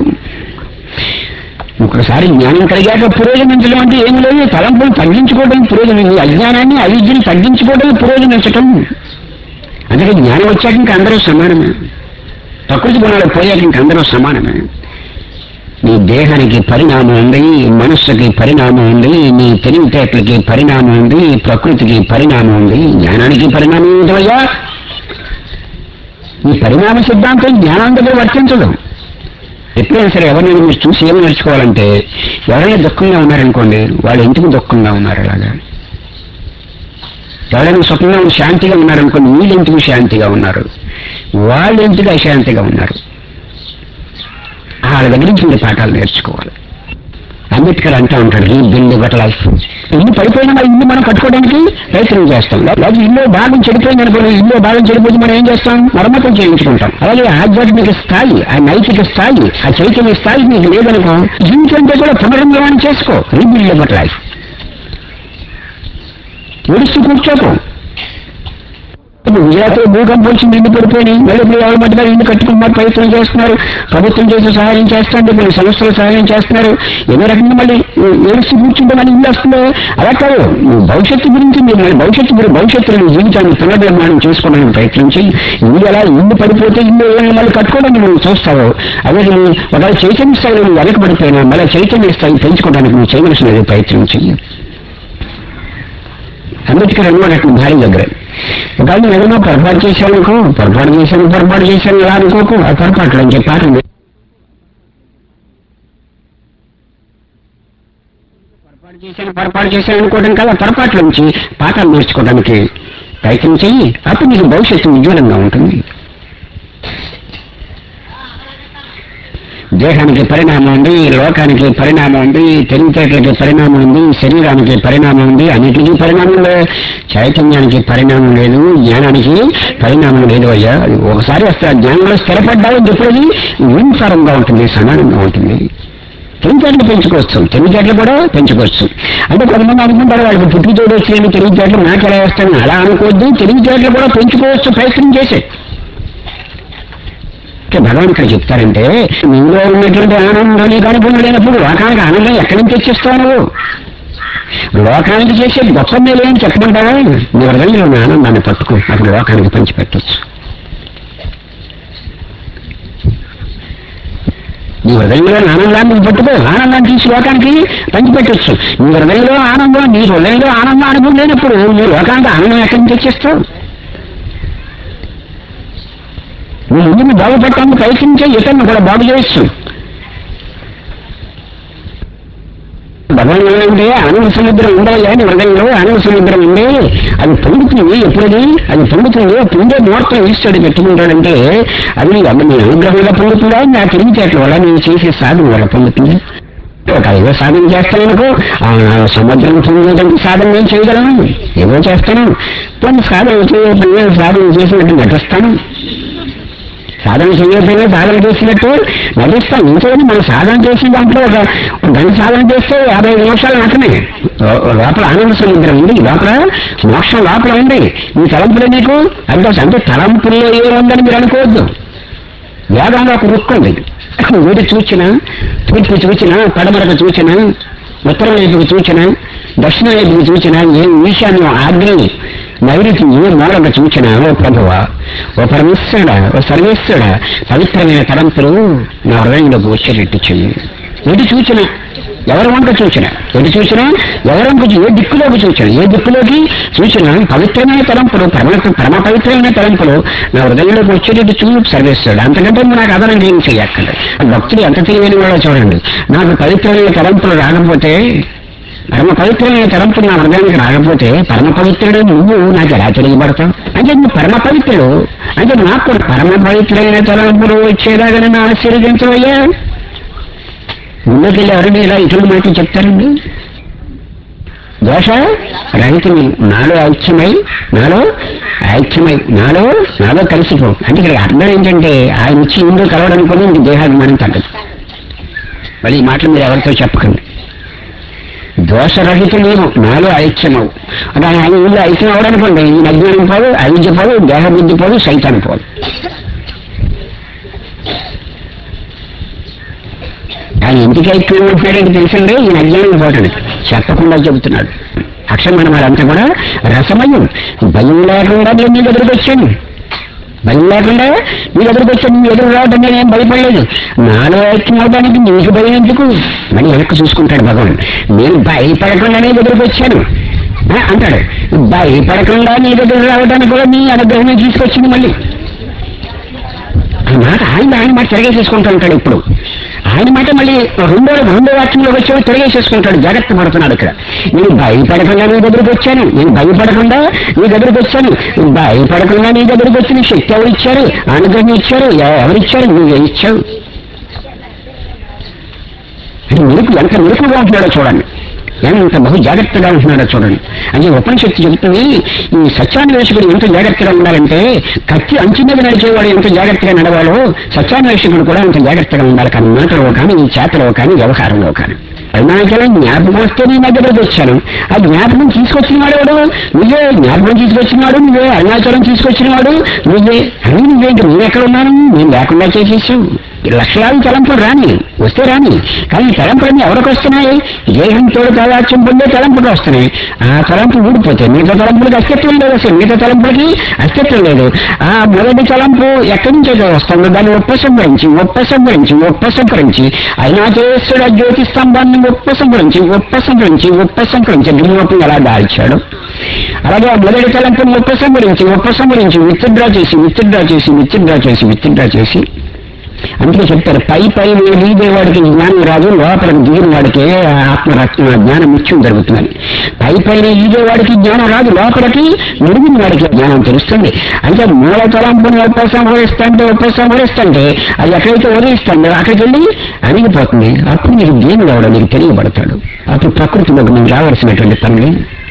ఒకసారి జ్ఞానం కలిగాక పురోగమించడం అంటే ఏమి లేదు తలంపులు తగ్గించుకోవడం పురోగమి ఈ అజ్ఞానాన్ని అవిద్యని తగ్గించుకోవడం పురోగమించటం అందుకే జ్ఞానం వచ్చాక ఇంక అందరూ సమానమే ప్రకృతి గుణాలు పోయాక ఇంక అందరూ సమానమే నీ దేహానికి పరిణామం ఉంది మనస్సుకి పరిణామం ఉంది నీ తెలివితేటలకి పరిణామం ఉంది ప్రకృతికి పరిణామం ఉంది జ్ఞానానికి పరిణామం ఏంటయ్యా ఈ పరిణామ సిద్ధాంతం జ్ఞానం దగ్గర వర్తించదు ఎప్పుడైనా సరే ఎవరినైనా మీరు చూసి ఏమి నేర్చుకోవాలంటే ఎవరైనా దుఃఖంగా ఉన్నారనుకోండి వాళ్ళు ఎందుకు దుఃఖంగా ఉన్నారు అలాగా ఎవరైనా సుఖంగా ఉండి శాంతిగా ఉన్నారనుకోండి వీళ్ళు ఎందుకు శాంతిగా ఉన్నారు వాళ్ళు ఎందుకు అశాంతిగా ఉన్నారు వాళ్ళ దగ్గర నుంచి మీరు పాఠాలు నేర్చుకోవాలి అంబేద్కర్ అంటూ ఉంటాడు ఈ బిల్డ్ బట్ లైఫ్ ఇల్లు పడిపోయినా మరి ఇల్లు మనం కట్టుకోవడానికి ప్రయత్నం చేస్తాం లేదా ఇల్లు భాగం చెడిపోయింది అనుకోండి ఇల్లు భాగం చెడిపోతే మనం ఏం చేస్తాం మరమ్మతం చేయించుకుంటాం అలాగే ఆధ్యాత్మిక స్థాయి ఆ నైతిక స్థాయి ఆ చైతన్య స్థాయి నీకు లేదనుకో జీవితంతో కూడా పునర్నిర్మాణం చేసుకో రీబిల్డ్ లైఫ్ ఏడుస్తూ కూర్చోకు ఇప్పుడు గుజరాత్ లో భూకంపం వచ్చి నిండు పడిపోయినాయి మళ్ళీ ఇప్పుడు ఎవరి మధ్యగా ఇల్లు కట్టుకున్నారు ప్రయత్నం చేస్తున్నారు ప్రభుత్వం చేసి సహాయం చేస్తుంది కొన్ని సంస్థలు సహాయం చేస్తున్నారు ఏదో రకంగా మళ్ళీ ఏడుస్తూ కూర్చుంటే మళ్ళీ ఇల్లు వస్తుంది అలా కాదు నువ్వు భవిష్యత్తు గురించి మీరు మళ్ళీ భవిష్యత్తు గురి భవిష్యత్తులో నీ జీవితాన్ని పునర్నిర్మాణం చేసుకోవడానికి ప్రయత్నం చేయి ఇల్లు ఎలా ఇల్లు పడిపోతే ఇల్లు ఎలా మళ్ళీ కట్టుకోవడానికి నువ్వు చూస్తావు అదే నువ్వు ఒకవేళ చైతన్య స్థాయిలో నువ్వు వెనకబడిపోయినా మళ్ళీ చైతన్య స్థాయి పెంచుకోవడానికి నువ్వు చేయవలసిన ప్రయత్నం చెయ్యి అంబేద్కర్ అన్నమాట భార్య దగ్గర ఒకవేళ నువ్వు ఏదైనా పొరపాటు చేశాను అనుకో పొరపాటు చేశాను పొరపాటు చేశాను ఇలా అనుకోకు ఆ పొరపాట్లు అని చెప్పారు పొరపాటు చేశాను పొరపాటు చేశాను అనుకోవడం కాదు ఆ పొరపాట్ల నుంచి పాఠాలు నేర్చుకోవడానికి ప్రయత్నం చెయ్యి అప్పుడు నీకు భవిష్యత్తు ఉజ్వలంగా ఉంటుంది దేహానికి పరిణామం ఉంది లోకానికి పరిణామం ఉంది తెలివితేటలకి పరిణామం ఉంది శరీరానికి పరిణామం ఉంది అన్నిటికీ పరిణామం లేదు చైతన్యానికి పరిణామం లేదు జ్ఞానానికి పరిణామం లేదు అయ్యా అది ఒకసారి వస్తే ఆ జ్ఞానంలో స్థిరపడ్డావు చెప్పేది యూనిఫారంగా ఉంటుంది సమానంగా ఉంటుంది తెలివితేటలు పెంచుకోవచ్చు తెలివితేటలు కూడా పెంచుకోవచ్చు అంటే కొంతమంది అనుకుంటారు వాళ్ళకి పుట్టితోడు వచ్చిన తెలివితేటలు నాకు ఎలా వస్తాను అలా అనుకోవద్దు తెలివితేటలు కూడా పెంచుకోవచ్చు ప్రయత్నం చేసే అంటే భగవాన్ ఇక్కడ చెప్తారంటే నీలో ఉన్నటువంటి ఆనందం నీకు అనుభవం లేనప్పుడు లోకానికి ఆనందం ఎక్కడి నుంచి తెచ్చిస్తావు నువ్వు లోకానికి చేసే గొప్ప మేలు ఏం చెప్పమంటావా నీ హృదయంలో ఉన్న ఆనందాన్ని పట్టుకో అప్పుడు లోకానికి పంచిపెట్టచ్చు నీ హృదయంలో ఆనందాన్ని పట్టుకో ఆనందాన్ని తీసి లోకానికి పంచిపెట్టచ్చు నీ హృదయంలో ఆనందం నీ హృదయంలో ఆనందం అనుభవం లేనప్పుడు నీ లోకానికి ఆనందం ఎక్కడి నుంచి తెచ్చిస్తావు నీ ఇంటిని బాగుపడటానికి ప్రయత్నించే ఇతరులను కూడా బాగు చేయొచ్చు భగవాన్ ఏమంటే ఆనంద సముద్రం ఉండాలి అని హృదయంలో ఆనంద సముద్రం ఉండే అది పొందుతుంది ఎప్పుడది అది పొందుతుంది పొందే ముహూర్తం ఈశ్వరుడు పెట్టుకుంటాడంటే అది నీ అమ్మ నీ అనుగ్రహం వల్ల పొందుతుందా నా తెలివితేటల వల్ల నేను చేసే సాధన వల్ల పొందుతుంది ఒక ఏదో సాధన చేస్తాననుకో ఆ సముద్రం పొందేటువంటి సాధన నేను చేయగలను ఏదో చేస్తాను కొన్ని సాధన చేయకపోయినా సాధన చేసినట్టు నటిస్తాను సాధన చేయకపోయినా సాధన చేసినట్టు నటిస్తాం ఇంకేది మనం సాధన చేసిన దాంట్లో ఒక ఒక గంట సాధన చేస్తే యాభై ఐదు నిమిషాలు నటనే లో- లోపల ఆనంద సముద్రం ఉంది లోపల మోక్షం లోపల ఉంది ఈ తలంపులే నీకు అంటే అంటే తలంపుల్లో ఏముందని మీరు అనుకోవద్దు వేదంలో ఒక రుక్కు ఉంది వీటి చూచిన తూర్పు చూచిన పడమరకు చూచిన ఉత్తరం వైపుకు చూచిన దక్షిణ వైపుకు చూచిన ఏ ఈశాన్యం ఆగ్నేయం నైరుతి ఏ మూలంగా చూచిన ఓ ప్రభువ ఓ పరమేశ్వరుడా ఓ సర్వేశ్వరుడా పవిత్రమైన తలంపులు నా హృదయంలోకి వచ్చేటట్టు చెయ్యి ఎటు చూచిన ఎవరి వంక చూచిన ఎటు చూసినా ఎవరి వంక చూ- ఏ దిక్కులోకి చూచిన ఏ దిక్కులోకి చూసిన పవిత్రమైన తలంపులు పరమ పరమ పవిత్రమైన తలంపులు నా హృదయంలోకి వచ్చేటట్టు చూ సర్వేస్తాడు అంతకంటే నాకు అదనం ఏం చెయ్యక్కర్లేదు భక్తుడు ఎంత తెలియని వాడో చూడండి నాకు పవిత్రమైన తలంపులు రాకపోతే పరమ పవిత్రమైన తలంపులు నా హృదయానికి రాకపోతే పరమ పవిత్రుడు నువ్వు నాకు ఎలా తెలియబడతావు అంటే నువ్వు పరమ పవిత్రుడు అంటే నాకు కూడా పరమ పవిత్రమైన తలంపులు వచ్చేదాకా నన్ను ఆశీర్వదించవయ్యా ముందుకు వెళ్ళి ఎవరైనా ఇలా ఇటువంటి మాటలు చెప్తారండి దోష రహితుని నాలో ఐక్యమై నాలో ఐక్యమై నాలో నాలో కలిసిపో అంటే ఇక్కడ అర్థం ఏంటంటే ఆయన ఇచ్చి ఇందులో కలవడానికి ఇంక దేహాభిమానం తగ్గదు మళ్ళీ ఈ మాటలు మీరు ఎవరితో చెప్పకండి దోషరహితులేము నాలో ఐక్యమవు అంటే ఆయన ఇల్లు ఐక్యం అవడానుకోండి ఈ అజ్ఞానం పోదు అవిద్య పోదు దేహబుద్ధి పోదు సైతాన్ని పోదు ఆయన ఇంటికి ఐక్యం ఉంటున్నాడంటే తెలుసండి ఈయన అజ్ఞానం పోవటానికి చెప్పకుండా చెబుతున్నాడు అక్షరమైన వారంతా కూడా రసమయం భయం లేకుండా నేను నీ దగ్గరికి వచ్చాను భయం లేకుండా నీ దగ్గరికి వచ్చాను నీ ఎదురు రావడం నేను భయపడలేదు నాలో ఐక్యం అవడానికి నీకు భయం ఎందుకు మళ్ళీ వెనక్కి చూసుకుంటాడు భగవాన్ నేను భయపడకుండా నీ దగ్గరికి వచ్చాను ఆ, అంటాడు భయపడకుండా నీ దగ్గర రావడానికి కూడా నీ అనుగ్రహమే తీసుకొచ్చింది మళ్ళీ ఆ మాట ఆయన ఆయన మాట తిరగేసేసుకుంటూ ఉంటాడు ఇప్పుడు ఆయన మాట మళ్ళీ రెండో రెండో వాక్యంలో వచ్చాడు తిరగేసేసుకుంటాడు జాగ్రత్త పడుతున్నాడు ఇక్కడ నేను భయపడకుండా నీ దగ్గరికి వచ్చాను నేను భయపడకుండా నీ దగ్గరికి వచ్చాను భయపడకుండా నీ దగ్గరికి వచ్చిన శక్తి ఎవరు ఇచ్చారు అనుగ్రహం ఇచ్చారు ఎ- ఎవరిచ్చారు నువ్వే ఇచ్చావు అని మెరుపు ఎంత మెరుపుగా ఉంటున్నాడో చూడండి ఎంత బహు జాగ్రత్తగా ఉంటున్నాడో చూడండి అంటే ఉపనిషత్తు చెబుతుంది ఈ సత్యాన్వేషకుడు ఎంత జాగ్రత్తగా ఉండాలంటే కత్తి అంచు మీద నడిచేవాడు ఎంత జాగ్రత్తగా నడవాలో సత్యాన్వేషకుడు కూడా అంత జాగ్రత్తగా ఉండాలి కానీ మాటలో కానీ ఈ చేతలో కానీ వ్యవహారంలో కానీ అరుణాచలం జ్ఞాపకం వస్తే నీ దగ్గరకు వచ్చాను ఆ జ్ఞాపకం తీసుకొచ్చిన వాడు ఎవడు నువ్వే జ్ఞాపకం తీసుకొచ్చిన వాడు నువ్వే అరుణాచలం తీసుకొచ్చిన వాడు నువ్వే అని నువ్వేంటి నేను ఎక్కడ ఉన్నాను నేను లేకుండా చేసేసావు లక్షలాది తలంపులు రాని వస్తే రాని కానీ ఈ తలంపులన్నీ ఎవరికి వస్తున్నాయి దేహంతో తాదాత్యం పొందే తలంపులు వస్తున్నాయి ఆ తలంపు ఊడిపోతాయి మిగతా తలంపులకి అస్తిత్వం లేదు అసలు మిగతా తలంపులకి అస్తిత్వం లేదు ఆ మొదటి తలంపు ఎక్కడి నుంచి అయితే వస్తుందో దాన్ని ఉపసంహరించి ఉపసంహరించి ఉపసంహరించి అయినాచేశ్వరుడు ఆ జ్యోతి స్తంభాన్ని ఉపసంహరించి ఉపసంహరించి ఉపసంహరించి గిరిమోపం ఎలా దాల్చాడు అలాగే ఆ మొదటి తలంపుని ఉపసంహరించి ఉపసంహరించి విత్డ్రా చేసి విత్డ్రా చేసి విత్డ్రా చేసి విత్డ్రా చేసి అందుకే చెప్తారు పై పై లీదే వాడికి జ్ఞానం రాదు లోపలికి దిగిన వాడికి ఆత్మరత్న జ్ఞానం ముఖ్యం జరుగుతుందని పై పైన ఈదే వాడికి జ్ఞానం రాదు లోపలికి ముడిగిన వాడికి జ్ఞానం తెలుస్తుంది అంటే మూల తలంపుని ఉపసంహరిస్తుంటే ఉపసంహరిస్తుంటే అది ఎక్కడైతే వదిలిస్తుందో అక్కడికి వెళ్ళి అణిగిపోతుంది అప్పుడు నీకు దేవుడు అవడం నీకు తెలియబడతాడు అప్పుడు ప్రకృతిలోకి నీకు రావాల్సినటువంటి పనులు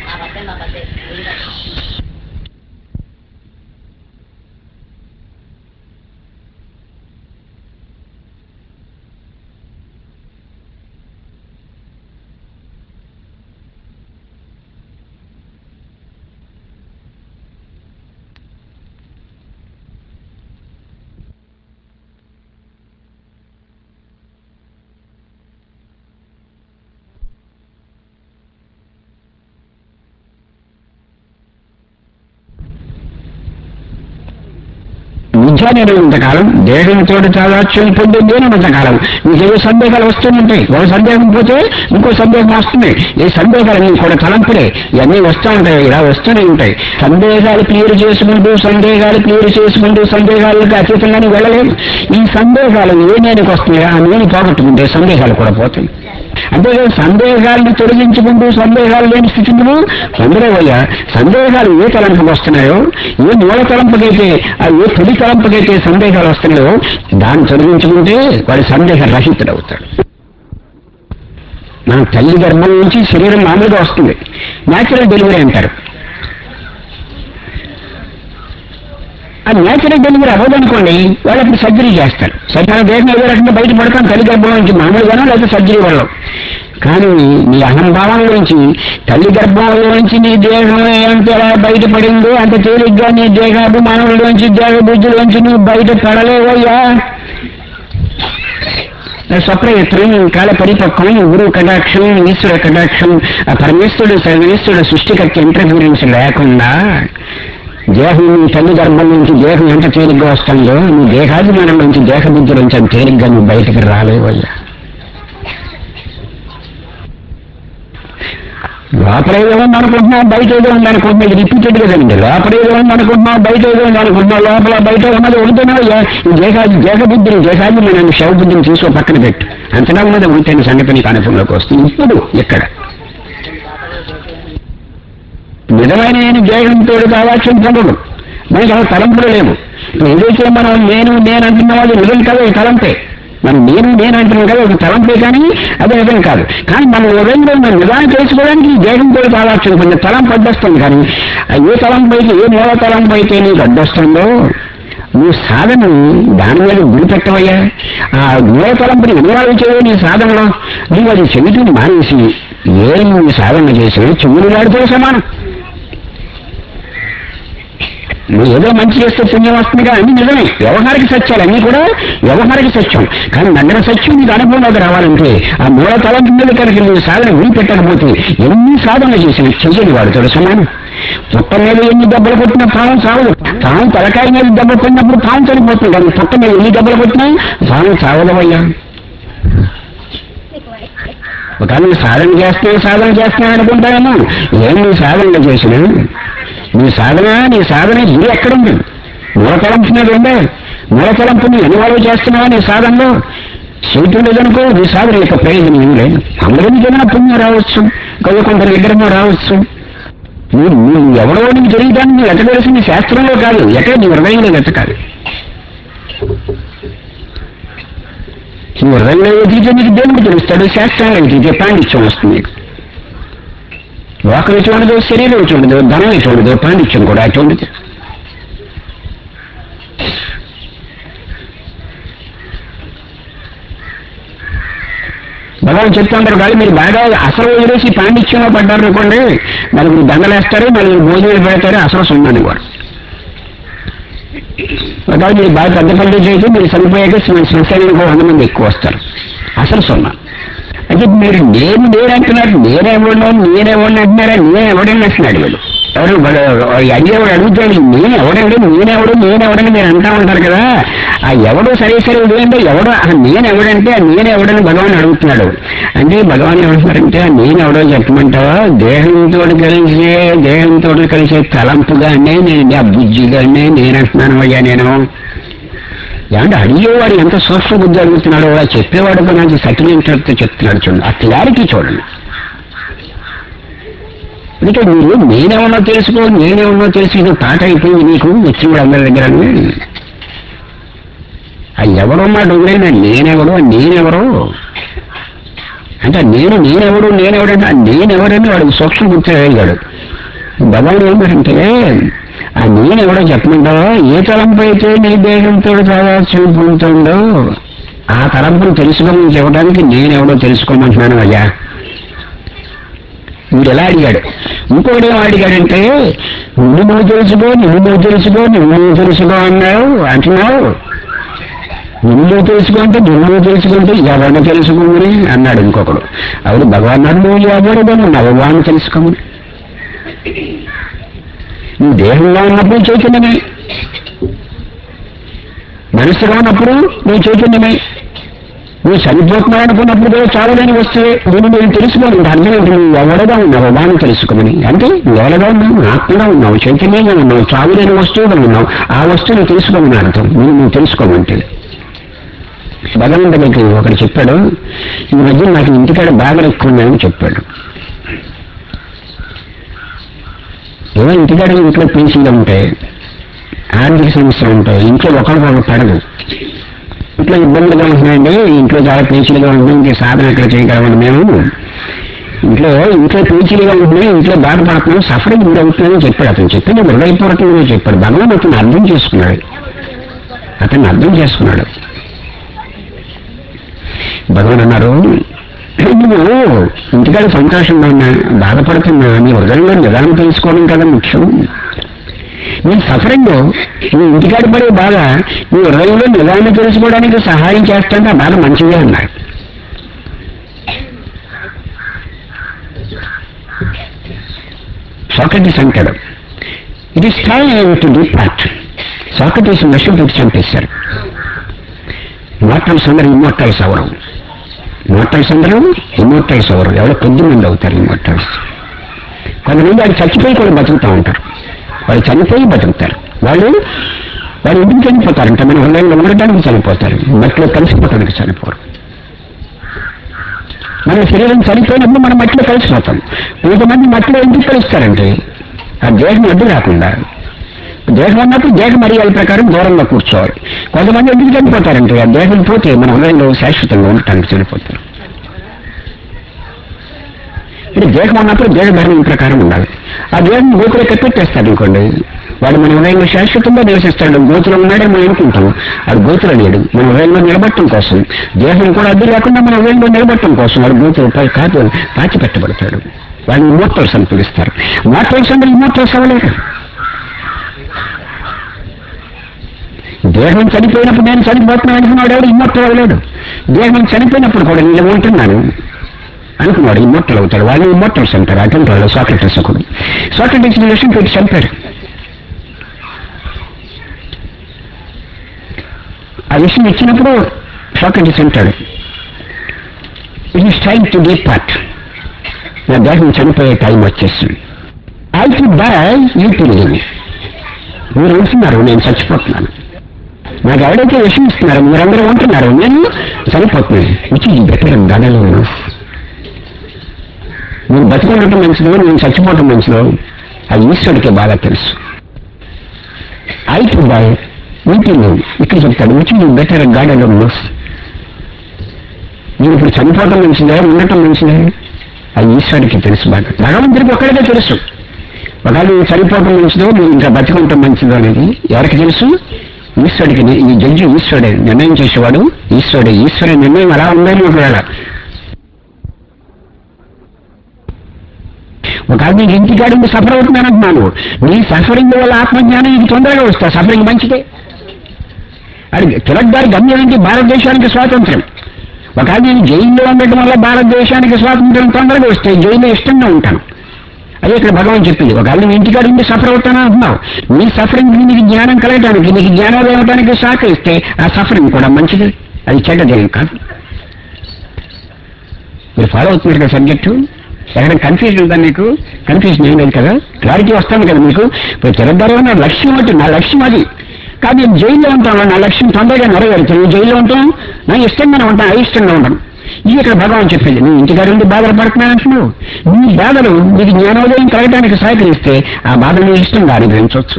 మిథ్యా నేను ఇంతకాలం దేహంతో తాదాత్యం పొందే నేను ఇంతకాలం నీకేవో సందేహాలు వస్తుంటాయి ఒక సందేహం పోతే ఇంకో సందేహం వస్తుంది ఈ సందేహాలన్నీ కూడా తలంపులే ఇవన్నీ వస్తూ ఉంటాయి ఇలా వస్తూనే ఉంటాయి సందేహాలు క్లియర్ చేసుకుంటూ సందేహాలు క్లియర్ చేసుకుంటూ సందేహాలకు అతీతంగానే వెళ్ళలేము ఈ సందేహాలు ఏ నేనికి వస్తున్నాయో ఆ నేను పోగొట్టుకుంటే సందేహాలు కూడా పోతాయి అంతేకాదు సందేహాలను తొలగించుకుంటూ సందేహాలు లేని స్థితి నువ్వు పొందలేవయ్యా సందేహాలు ఏ తలంపుకి వస్తున్నాయో ఏ మూల తలంపుకైతే ఆ ఏ తొలి తలంపుకైతే సందేహాలు వస్తున్నాయో దాన్ని తొలగించుకుంటే వాడు సందేహ రహితుడవుతాడు మన తల్లి గర్భం నుంచి శరీరం మామూలుగా వస్తుంది న్యాచురల్ డెలివరీ అంటారు ఆ నేచురల్ డెలివరీ అవ్వదనుకోండి వాళ్ళకి సర్జరీ చేస్తారు సర్జరీ దేశం ఏదో రకంగా బయట పడతాం తల్లి గర్భం నుంచి మామూలుగానో లేకపోతే సర్జరీ వల్ల కానీ నీ అహంభావం నుంచి తల్లి గర్భంలో నుంచి నీ దేహం ఎంత ఎలా బయటపడిందో అంత తేలిగ్గా నీ దేహాభిమానంలోంచి దేహ బుద్ధిలోంచి నువ్వు బయట పడలేవయ్యా స్వప్రయత్నం కాల పరిపక్వం గురువు కటాక్షం ఈశ్వర కటాక్షం ఆ పరమేశ్వరుడు సర్వేశ్వరుడు సృష్టికర్త ఇంటర్ఫీరెన్స్ లేకుండా దేహం నీ తల్లి గర్భం నుంచి దేహం ఎంత తేలిగ్గా వస్తుందో నీ దేహాభిమానం నుంచి దేహ బుద్ధి నుంచి అంత తేలిగ్గా నువ్వు బయటకు రాలేవయ్యా లోపల ఏదో ఉంది అనుకుంటున్నావు బయట ఏదో ఉంది అనుకుంటున్నావు ఇది రిపీటెడ్ కదండి లోపల ఏదో ఉంది అనుకుంటున్నావు బయట ఏదో ఉంది అనుకుంటున్నావు లోపల బయట ఉన్నది ఒకటేనా ఈ దేహాది దేహబుద్ధిని దేహాభిమానాన్ని శవబుద్ధిని తీసుకో పక్కన పెట్టు అంతటా ఉన్నది ఉంటేనే సంగతి నీకు అనుభవంలోకి వస్తుంది ఇప్పుడు ఇక్కడ నిజమైన నేను దేహంతో కావాల్సిన పొందడు మనకి అలా తలంపులు లేవు ఇప్పుడు ఏదైతే మనం నేను నేను అంటున్న వాళ్ళు నిజం కదా ఈ తలంపే మనం నేను నేను అంటున్నాం కదా ఒక తలంపే కానీ అది నిజం కాదు కానీ మన హృదయంలో మన నిజాన్ని తెలుసుకోవడానికి ఈ దేహంతో కావాల్సిన కొంచెం తలంపు అడ్డొస్తుంది కానీ ఆ ఏ తలంపు అయితే ఏ మూల తలంపు అయితే నీకు అడ్డొస్తుందో నువ్వు సాధన దాని మీద గురి పెట్టవయ్యా ఆ మూల తలంపుని వినవాళ్ళు చేయవు నీ సాధనలో నువ్వు అది చెవిటిని మానేసి ఏం నువ్వు సాధన చేసి చెవులు వాడితో సమానం నువ్వు ఏదో మంచి చేస్తే పుణ్యం వస్తుంది కానీ అన్ని నిజమే వ్యవహారిక సత్యాలు అన్నీ కూడా వ్యవహారిక సత్యం కానీ నగర సత్యం నీకు అనుభవంలోకి రావాలంటే ఆ మూల తలంపు మీద కనుక నువ్వు సాధన విని పెట్టకపోతే ఎన్ని సాధనలు చేసిన చెయ్యని వాడితో సమానం పుట్ట మీద ఎన్ని దెబ్బలు కొట్టినా ప్రాణం చావదు తాను తలకాయ మీద దెబ్బ పడినప్పుడు ప్రాణం చనిపోతుంది కానీ పుట్ట మీద ఎన్ని దెబ్బలు కొట్టినా ప్రాణం చావదవయ్యా ఒక నువ్వు సాధన చేస్తున్నా సాధన చేస్తున్నా అనుకుంటానేమో ఏం నీ సాధనలు చేసినా నీ సాధన నీ సాధన గురి ఎక్కడుంది మూలతలంపు మీద ఉందే మూలతలంపు నీ అనుభవం చేస్తున్నావా నీ సాధనలో చేయటం లేదనుకో నీ సాధన యొక్క ప్రయోజనం ఏం లేదు అందరికీ ఏమైనా పుణ్యం రావచ్చు కొంత కొంత విగ్రహం రావచ్చు నువ్వు నువ్వు ఎవరో నీకు తెలియటానికి నువ్వు వెతకవలసింది శాస్త్రంలో కాదు ఎక్కడ నీ హృదయంలో వెతకాలి నీ హృదయంలో వెతికితే నీకు దేవుడు తెలుస్తాడు శాస్త్రంలో వెతికితే పాండిత్యం వస్తుంది నీకు లోకం ఎటు ఉండదు శరీరం ఎటు ఉండదు ధనం ఎటు ఉండదు పాండిత్యం కూడా అటు ఉండదు భగవాన్ చెప్తూ ఉంటారు కాదు మీరు బాగా అసలు వదిలేసి పాండిత్యంలో పడ్డారు అనుకోండి మరి మీరు దండలేస్తారు మరి మీరు భోజనాలు పెడతారు అసలు సున్నాను కూడా ఒకవేళ మీరు బాగా పెద్ద పనులు చేసి మీరు చనిపోయాక శ్మ- శ్మశానానికి ఒక వంద మంది ఎక్కువ వస్తారు అసలు సున్నా అంటే మీరు నేను నేను అంటున్నారు నేనెవడో నేనెవడిని అంటున్నారా నేను ఎవడని అంటున్నాడు వీడు ఎవరు అడిగేవాడు అడుగుతాడు నేను ఎవడండి నేనెవడు నేనెవడని మీరు అంటా ఉంటారు కదా ఆ ఎవడో సరే సరే ఇదేంటో ఎవడో అసలు నేను ఎవడంటే ఆ నేను ఎవడని భగవాన్ అడుగుతున్నాడు అంటే భగవాన్ ఏమంటున్నారంటే ఆ నేను ఎవడో చెప్పమంటావా దేహంతో కలిసే దేహంతో కలిసే తలంపుగానే నేను ఆ బుజ్జిగానే నేను అంటున్నాను అయ్యా నేను ఏమంటే అడిగేవాడు ఎంత సూక్ష్మ బుద్ధి అడుగుతున్నాడో అలా చెప్పేవాడు నాకు సటిలించడంతో చెప్తున్నాడు చూడండి ఆ క్లారిటీ చూడండి అందుకే మీరు నేనేమన్నా తెలుసుకో నేనేమన్నా తెలుసు ఇది పాట అయిపోయింది నీకు వచ్చిన అందరి దగ్గర ఆ ఎవరో మాట వదిలేనా నేనెవరు నేనెవరు అంటే నేను నేనెవడు నేనెవడంటే ఆ నేనెవడని వాడికి సూక్ష్మ గుర్తు అడిగాడు భగవాన్ ఏమంటే ఆ నేనెవడో చెప్పమంటావా ఏ తలంపు అయితే నీ దేహంతో తాదాత్మ్యం పొందుతుందో ఆ తలంపును తెలుసుకోమని చెప్పడానికి నేనెవడో తెలుసుకోమంటున్నాను అయ్యా వీడు ఎలా అడిగాడు ఇంకోటి ఏం అడిగాడంటే నువ్వు నువ్వు తెలుసుకో నువ్వు నువ్వు తెలుసుకో నువ్వు నువ్వు తెలుసుకో అన్నావు అంటున్నావు నువ్వు నువ్వు తెలుసుకుంటే నువ్వు నువ్వు తెలుసుకుంటే ఎవరిని తెలుసుకోమని అన్నాడు ఇంకొకడు అవును భగవాన్ అన్నాడు నువ్వు ఎవరిదని నవ్వాన్ని తెలుసుకోమని నువ్వు దేహంగా ఉన్నప్పుడు చైతన్యమే మనసుగా ఉన్నప్పుడు నువ్వు చైతన్యమే నువ్వు చనిపోతున్నావు అనుకున్నప్పుడు కూడా చాలలేని వస్తువే నేను నేను తెలుసుకోను ఇంకా అర్థం ఏంటి నువ్వు ఎవడగా ఉన్నావు వాడిని తెలుసుకోమని అంటే నువ్వు ఎవడగా ఉన్నావు ఆత్మగా ఉన్నావు చైతన్యంగా ఉన్నావు చావులేని వస్తువుగా ఉన్నావు ఆ వస్తువుని తెలుసుకోమని అర్థం నువ్వు నువ్వు తెలుసుకోమంటే భగవంతుడి దగ్గరికి ఒకడు చెప్పాడు ఈ మధ్య నాకు ఇంటికాడ బాగా ఎక్కువ ఉందని చెప్పాడు ఏదో ఇంటికాడ ఇంట్లో పీసీలు ఉంటాయి ఆర్థిక సమస్యలు ఉంటాయి ఇంట్లో ఒకరికొకరు పడదు ఇంట్లో ఇబ్బందులుగా ఉంటున్నాయండి ఇంట్లో చాలా పీచీలుగా ఉంటున్నాయి ఇంకే సాధన ఎక్కడ చేయగలమండి మేము ఇంట్లో ఇంట్లో పీచీలుగా ఉంటున్నాయి ఇంట్లో బాధపడుతున్నాం సఫరింగ్ మీరు అవుతుందని చెప్పాడు అతను చెప్పింది హృదయపూర్వకంగా చెప్పాడు భగవాన్ అతను అర్థం చేసుకున్నాడు అతన్ని అర్థం చేసుకున్నాడు భగవాన్ అన్నారు నువ్వు ఇంటికాడ సంతోషంగా ఉన్నా బాధపడుతున్నా నీ హృదయంలో నిదానం తెలుసుకోవడం కదా ముఖ్యం నీ సఫరింగ్ నీ ఇంటికాడ పడే బాధ నీ హృదయంలో నిదానం తెలుసుకోవడానికి సహాయం చేస్తుంటే ఆ బాధ మంచిదే అన్నాడు సాక్రటీస్ అంటాడు it is time to depart Socrates విషయం పెట్టి చంపేశారు మోటల్స్ అందరూ ఇమ్మోటల్స్ అవరు మోటల్స్ అందరూ ఇమ్మోటల్స్ అవరు ఎవరో కొద్ది మంది అవుతారు ఇమ్మోటల్స్ కొంతమంది వాళ్ళు చచ్చిపోయి కూడా బతుకుతూ ఉంటారు వాళ్ళు చనిపోయి బతుకుతారు వాళ్ళు వాళ్ళు ఇంటికి చనిపోతారంట మన హృదయంలో ఉండటానికి చనిపోతారు మట్టిలో కలిసిపోవడానికి చనిపోరు మన శరీరం చనిపోయినప్పుడు మనం మట్టిలో కలిసిపోతాం కొంతమంది మట్టిలో ఎందుకు కలుస్తారంటే ఆ దేహం అడ్డు రాకుండా దేహం ఉన్నప్పుడు దేహ మర్యాద ప్రకారం దూరంగా కూర్చోవాలి కొంతమంది ఎందుకు చనిపోతారంటే ఆ దేహం పోతే మన హృదయంలో శాశ్వతంగా ఉండటానికి చనిపోతారు ఇప్పుడు దేహం ఉన్నప్పుడు దేహ ధర్మం ప్రకారం ఉండాలి ఆ దేహం గోతులు కప్పెట్టేస్తాడు అనుకోండి వాడు మన హృదయంలో శాశ్వతంగా నివసిస్తాడు గోతులు ఉన్నాడని మనం అనుకుంటాం అది గోతులు లేడు మన హృదయంలో నిలబట్టడం కోసం దేహం కూడా అడ్డు లేకుండా మన హృదయంలో నిలబట్టడం కోసం వాడు గోతులు పై కాదు పాచి పెట్టబడతాడు వాడిని ఇమోటల్స్ అని పిలుస్తారు మోటల్స్ అంటే ఇమోటల్స్ అవ్వలేరు దేహం చనిపోయినప్పుడు నేను చనిపోతున్నాను అనుకున్నాడు ఎవడు ఇమ్మొట్టలు అవ్వలేడు దేహం చనిపోయినప్పుడు కూడా నేను ఉంటున్నాను అనుకున్నాడు ఇమ్మొట్టలు అవుతాడు వాళ్ళు ఇమ్మొట్టల్స్ అంటారు అటువంటి వాళ్ళు సాక్రటీస్ ఒకడు సాక్రటీస్ విషయం పెట్టి చంపారు ఆ విషయం ఇచ్చినప్పుడు సాక్రటీస్ అంటాడు it is time to depart నా దేహం చనిపోయే టైం వచ్చేసింది I to by you to live మీరు ఉంటున్నారు నేను చచ్చిపోతున్నాను నాకు ఎవరైతే విషయం ఇస్తున్నారో మీరందరూ ఉంటున్నారు నేను చనిపోతున్నాను విచ్ ఈ బెటర్ గడలో మీరు బతికుండటం మంచిదో నేను చచ్చిపోవటం మంచిదో అది ఈశ్వరుడికి బాగా తెలుసు అయితే బాయ్ మీటింగ్ ఇక్కడ చెప్తాడు విచ్ ఈ బెటర్ గాడలో మీరు ఇప్పుడు చనిపోవటం మంచిదా ఉండటం మంచిదా అది ఈశ్వరుడికి తెలుసు బాగా భగవంతుడికి ఒక్కడికే తెలుసు ఒకవేళ నువ్వు చనిపోవటం మంచిదో నువ్వు ఇంకా బతికుంటాం మంచిదో అనేది ఎవరికి తెలుసు ఈశ్వరుడికి ని- ఈ జడ్జి ఈశ్వరుడే నిర్ణయం చేసేవాడు ఈశ్వరుడే ఈశ్వరుడి నిర్ణయం అలా ఉందని ఒకవేళ ఒకవేళ నీకు ఇంటికాడి నుండి సఫర్ అవుతున్నానంటున్నాను నీ సఫరింగ్ వల్ల ఆత్మజ్ఞానం నీకు తొందరగా వస్తా సఫరింగ్ మంచిదే అది తిలక్ గారి గమ్యం ఏంటి భారతదేశానికి స్వాతంత్రం ఒకవేళ నేను జైల్లో ఉండటం వల్ల భారతదేశానికి స్వాతంత్రం తొందరగా వస్తే జైల్లో ఇష్టంగా ఉంటాను అదే ఇక్కడ భగవాన్ చెప్పింది ఒకవేళ నువ్వు ఇంటికాడ ఉండి సఫర్ అవుతానా అంటున్నావు నీ సఫరింగ్ నీకు జ్ఞానం కలగడానికి నీకు జ్ఞానాలు ఇవ్వడానికి సహకరిస్తే ఆ సఫరింగ్ కూడా మంచిది అది చెడ్డదేం కాదు మీరు ఫాలో అవుతున్నారు కదా సబ్జెక్టు ఎక్కడ కన్ఫ్యూజన్ ఉందా మీకు కన్ఫ్యూజన్ ఏం లేదు కదా క్లారిటీ వస్తాను కదా మీకు ఇప్పుడు తెలంగాణ నా లక్ష్యం ఒకటి నా లక్ష్యం అది కానీ నేను జైల్లో ఉంటాను నా లక్ష్యం తొందరగా నెరవేరుతాను నేను జైల్లో ఉంటాను నా ఇష్టంగానే ఉంటాను అయిష్టంగా ఉంటాను ఇది ఇక్కడ భగవాన్ చెప్పేది నువ్వు ఇంటికాడ ఉండి బాధలు పడుతున్నాను అంటున్నావు నీ బాధలు నీకు జ్ఞానోదయం కలగడానికి సహకరిస్తే ఆ బాధలు నీ ఇష్టంగా అనుభవించవచ్చు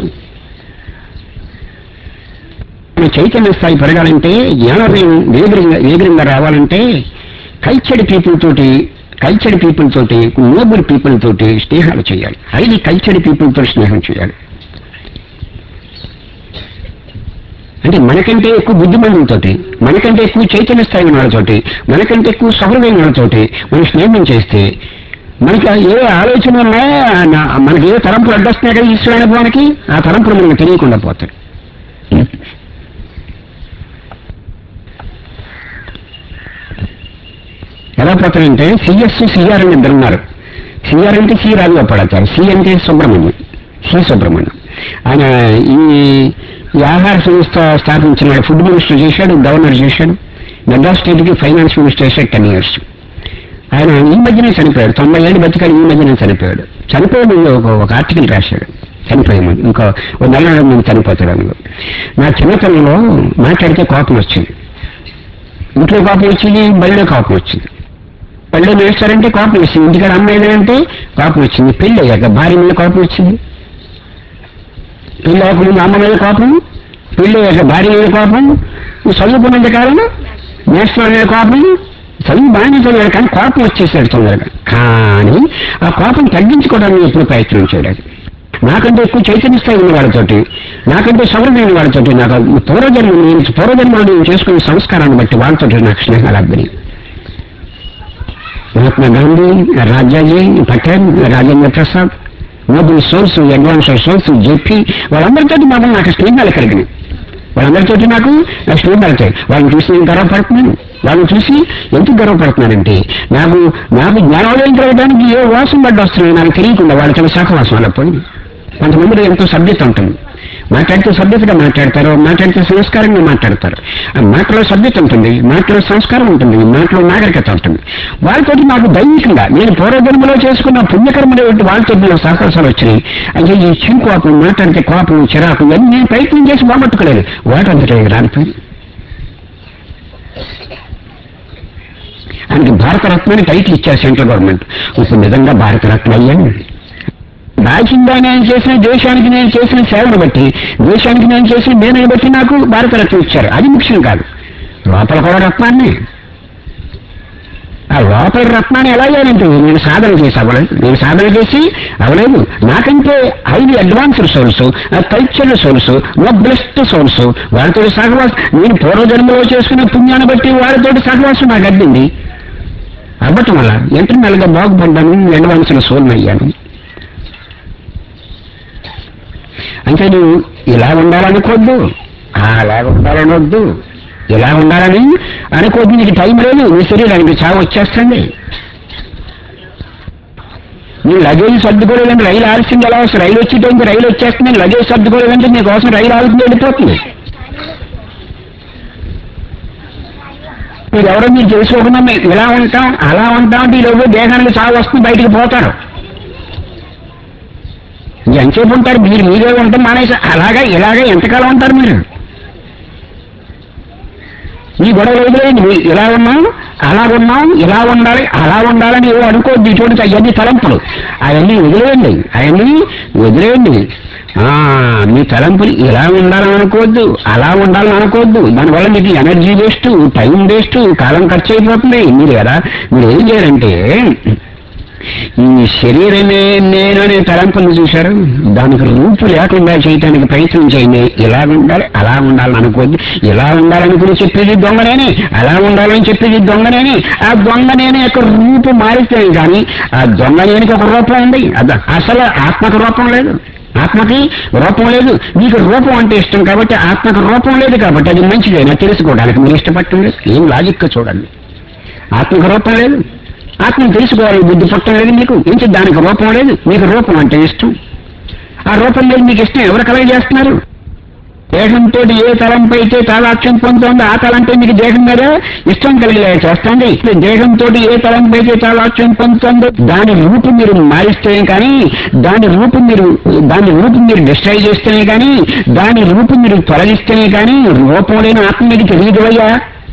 మన చైతన్య స్థాయి పెరగాలంటే జ్ఞానోదయం వేగరంగా వేగరంగా రావాలంటే కల్చర్డ్ పీపుల్ తోటి కల్చర్డ్ పీపుల్ తోటి నోబుల్ పీపుల్ తోటి స్నేహాలు చేయాలి హైలీ కల్చర్డ్ పీపుల్ తోటి స్నేహం చేయాలి అంటే మనకంటే ఎక్కువ బుద్ధిమంతులతోటి మనకంటే ఎక్కువ చైతన్య స్థాయి ఉన్న వాళ్ళతోటి మనకంటే ఎక్కువ సహృదయం వాళ్ళతోటి మనం స్నేహం చేస్తే మనకి ఏ ఆలోచన ఉన్నా నా- మనకి ఏ తలంపులు అడ్డొస్తున్నాయి కదా ఈశ్వర అనుభవానికి ఆ తలంపులు మనకు తెలియకుండా పోతాయి ఎలా పోతాయంటే సిఎస్ సిఆర్ అని ఇద్దరు ఉన్నారు సిఆర్ అంటే సి రాజగోపాలాచారి సి అంటే సుబ్రహ్మణ్యం సి సుబ్రహ్మణ్యం ఆయన ఈ ఈ ఆహార సంస్థ స్థాపించిన ఫుడ్ మినిస్టర్ చేశాడు గవర్నర్ చేశాడు మెడ్రాస్ స్టేట్కి ఫైనాన్స్ మినిస్టర్ చేశాడు టెన్ ఇయర్స్ ఆయన ఈ మధ్యనే చనిపోయాడు తొంభై ఏళ్ళు బతికాడు ఈ మధ్యనే చనిపోయాడు చనిపోయే ముందు ఒక ఒక ఆర్టికల్ రాశాడు చనిపోయే ముందు ఇంకో ఒక నెల నెల ముందు చనిపోతాడు అందులో నా చిన్నతనంలో మాట్లాడితే కోపం వచ్చింది ఇంట్లో కోపం వచ్చింది బడిలో కోపం వచ్చింది బడిలో వేస్తారంటే కోపం వచ్చింది ఇంటికాడ అమ్మాయి అంటే కోపం వచ్చింది పెళ్ళి అయ్యాక భార్య మీద కోపం వచ్చింది పెళ్ళి అవ్వకముందు అమ్మ మీద కోపం పెళ్ళి అయ్యాక భార్య మీద కోపం నువ్వు చదువుకున్నంత కాలం నేర్చుకున్న మీద కోపం చదువు బాగానే చదివాడు కానీ కోపం వచ్చేసాడు తొందరగా కానీ ఆ కోపం తగ్గించుకోవడానికి ఎప్పుడు ప్రయత్నం చేయలేదు నాకంటే ఎక్కువ చైతన్య స్థాయి ఉన్న వాళ్ళతోటి నాకంటే సవరమైన వాళ్ళతోటి నాకు పూర్వజన్మ నేను పూర్వజన్మలో నేను చేసుకునే సంస్కారాన్ని బట్టి వాళ్ళతోటి నాకు స్నేహాలు అబ్బినాయి Mahatma Gandhi Rajaji Patel Rajendra Prasad noble source advance source JP వాళ్ళందరితో నాకు నాకు స్నేహాలు కలిగినాయి వాళ్ళందరితో నాకు నా స్నేహాలు వచ్చాయి వాళ్ళని చూసి నేను గర్వపడుతున్నాను వాళ్ళని చూసి ఎందుకు గర్వపడుతున్నానంటే నాకు నాకు జ్ఞానోదయం కలగడానికి ఏ వాసం పడ్డ వస్తున్నాయి నాకు తెలియకుండా వాళ్ళతో సహవాసం అలా పోయింది కొంతమందిలో ఎంతో సభ్యత ఉంటుంది మాట్లాడితే సభ్యతగా మాట్లాడతారు మాట్లాడితే సంస్కారంగా మాట్లాడతారు ఆ మాటలో సభ్యత ఉంటుంది మాటలో సంస్కారం ఉంటుంది మాటలో నాగరికత ఉంటుంది వాళ్ళతోటి నాకు దైవికంగా నేను పూర్వజన్మలో చేసుకున్న పుణ్యకర్మలు వాళ్ళతో నాకు సహకారాలు వచ్చినాయి అంటే ఈ చిన్న కోపం మాట్లాడితే కోపం చిరాకు ఇవన్నీ నేను ప్రయత్నం చేసి బాగొట్టుకోలేదు వాటంతటే రానిపోయింది ఆయనకి భారతరత్న అని టైటిల్ ఇచ్చారు సెంట్రల్ గవర్నమెంట్ ఇప్పుడు నిజంగా భారతరత్న అయ్యాను బాహ్యంగా నేను చేసిన దేశానికి నేను చేసిన సేవను బట్టి దేశానికి నేను చేసిన మేనని బట్టి నాకు భారతరత్న ఇచ్చారు అది ముఖ్యం కాదు లోపల కూడా రత్నాన్ని ఆ లోపల రత్నాన్ని ఎలా చేయాలంటే నేను సాధన చేసి అవ్వలేదు నేను సాధన చేసి అవ్వలేదు నాకంటే highly advanced source cultured source noblest source వాళ్ళతో సహవాసం నేను పూర్వజన్మలో చేసుకున్న పుణ్యాన్ని బట్టి వాళ్ళతో సహవాసం నాకు అడ్డింది అవ్వటం వల్ల ఇంటర్నల్గా బాగుపడ్డాను అడ్వాన్స్డ్ సోల్ అయ్యాను అంటే నువ్వు ఇలా ఉండాలనుకోవద్దు అలా ఉండాలనొద్దు ఇలా ఉండాలని అనుకోవద్దు నీకు టైం లేదు నీ శరీరానికి చావు వచ్చేస్తుంది నీ లగేజ్ సర్దుకోలేదంటే రైలు ఆలస్యంగా ఎలా వస్తుంది రైలు వచ్చే టైంకి రైలు వచ్చేస్తుంది లగేజ్ సర్దుకోలేదంటే నీ కోసం రైలు ఆలస్యం వెళ్ళిపోతుంది మీరు ఎవరో మీరు తెలుసుకోకుండా మేము ఇలా ఉంటాం అలా ఉంటాం అంటే ఈలోపు దేహానికి చావు వస్తుంది బయటికి పోతారు ఎంతసేపు ఉంటారు మీరు మీరే ఉంటాం మానేసి అలాగా ఇలాగా ఎంతకాలం ఉంటారు మీరు ఈ గొడవ వదిలేయండి మీరు ఇలా ఉన్నాం అలా ఉన్నాం ఇలా ఉండాలి అలా ఉండాలని ఏవో అనుకోవద్దు ఇటువంటి అవన్నీ తలంపులు అవన్నీ వదిలేయండి అవన్నీ వదిలేయండి ఆ, మీ తలంపులు ఇలా ఉండాలని అనుకోవద్దు అలా ఉండాలని అనుకోవద్దు దానివల్ల మీకు ఎనర్జీ వేస్ట్ టైం వేస్ట్ కాలం ఖర్చు అయిపోతుంది మీరు ఎలా మీరు ఏం చేయాలంటే ఈ శరీరమే నేను అనే తలంపులు చూశారు దానికి రూపు లేకుండా చేయటానికి ప్రయత్నం చేయండి ఇలా ఉండాలి అలా ఉండాలని అనుకోద్దు ఇలా ఉండాలనుకుని చెప్పేది దొంగనేనే అలా ఉండాలని చెప్పేది దొంగనేనే ఆ దొంగనేని యొక్క రూపు మారితే కానీ ఆ దొంగనేనికి ఒక రూపం ఉంది అది అసలు ఆత్మకు రూపం లేదు ఆత్మకి రూపం లేదు మీకు రూపం అంటే ఇష్టం కాబట్టి ఆత్మకు రూపం లేదు కాబట్టి అది మంచిదైనా తెలుసుకోవడానికి మీరు ఇష్టపడటం లేదు ఏం లాజిక్ చూడండి ఆత్మకు రూపం లేదు ఆత్మను తెలుసుకోవాలి బుద్ధి పుట్టం లేదు మీకు ఇంచి దానికి రూపం లేదు మీకు రూపం అంటే ఇష్టం ఆ రూపం లేదు మీకు ఇష్టం ఎవరు కలగ చేస్తున్నారు దేహంతో ఏ తలంపై అయితే తాదాత్యం పొందుతుందో ఆ తలంపై మీకు దేహం మీద ఇష్టం కలిగేలా చేస్తుంది దేహంతో ఏ తలంపై అయితే తాదాత్యం పొందుతుందో దాని రూపు మీరు మారిస్తేనే కానీ దాని రూపు మీరు దాని రూపు మీరు డిస్ట్రాయ్ చేస్తేనే కానీ దాని రూపు మీరు తొలగిస్తేనే కానీ రూపం లేని ఆత్మ మీకు తెలియదు అయ్యా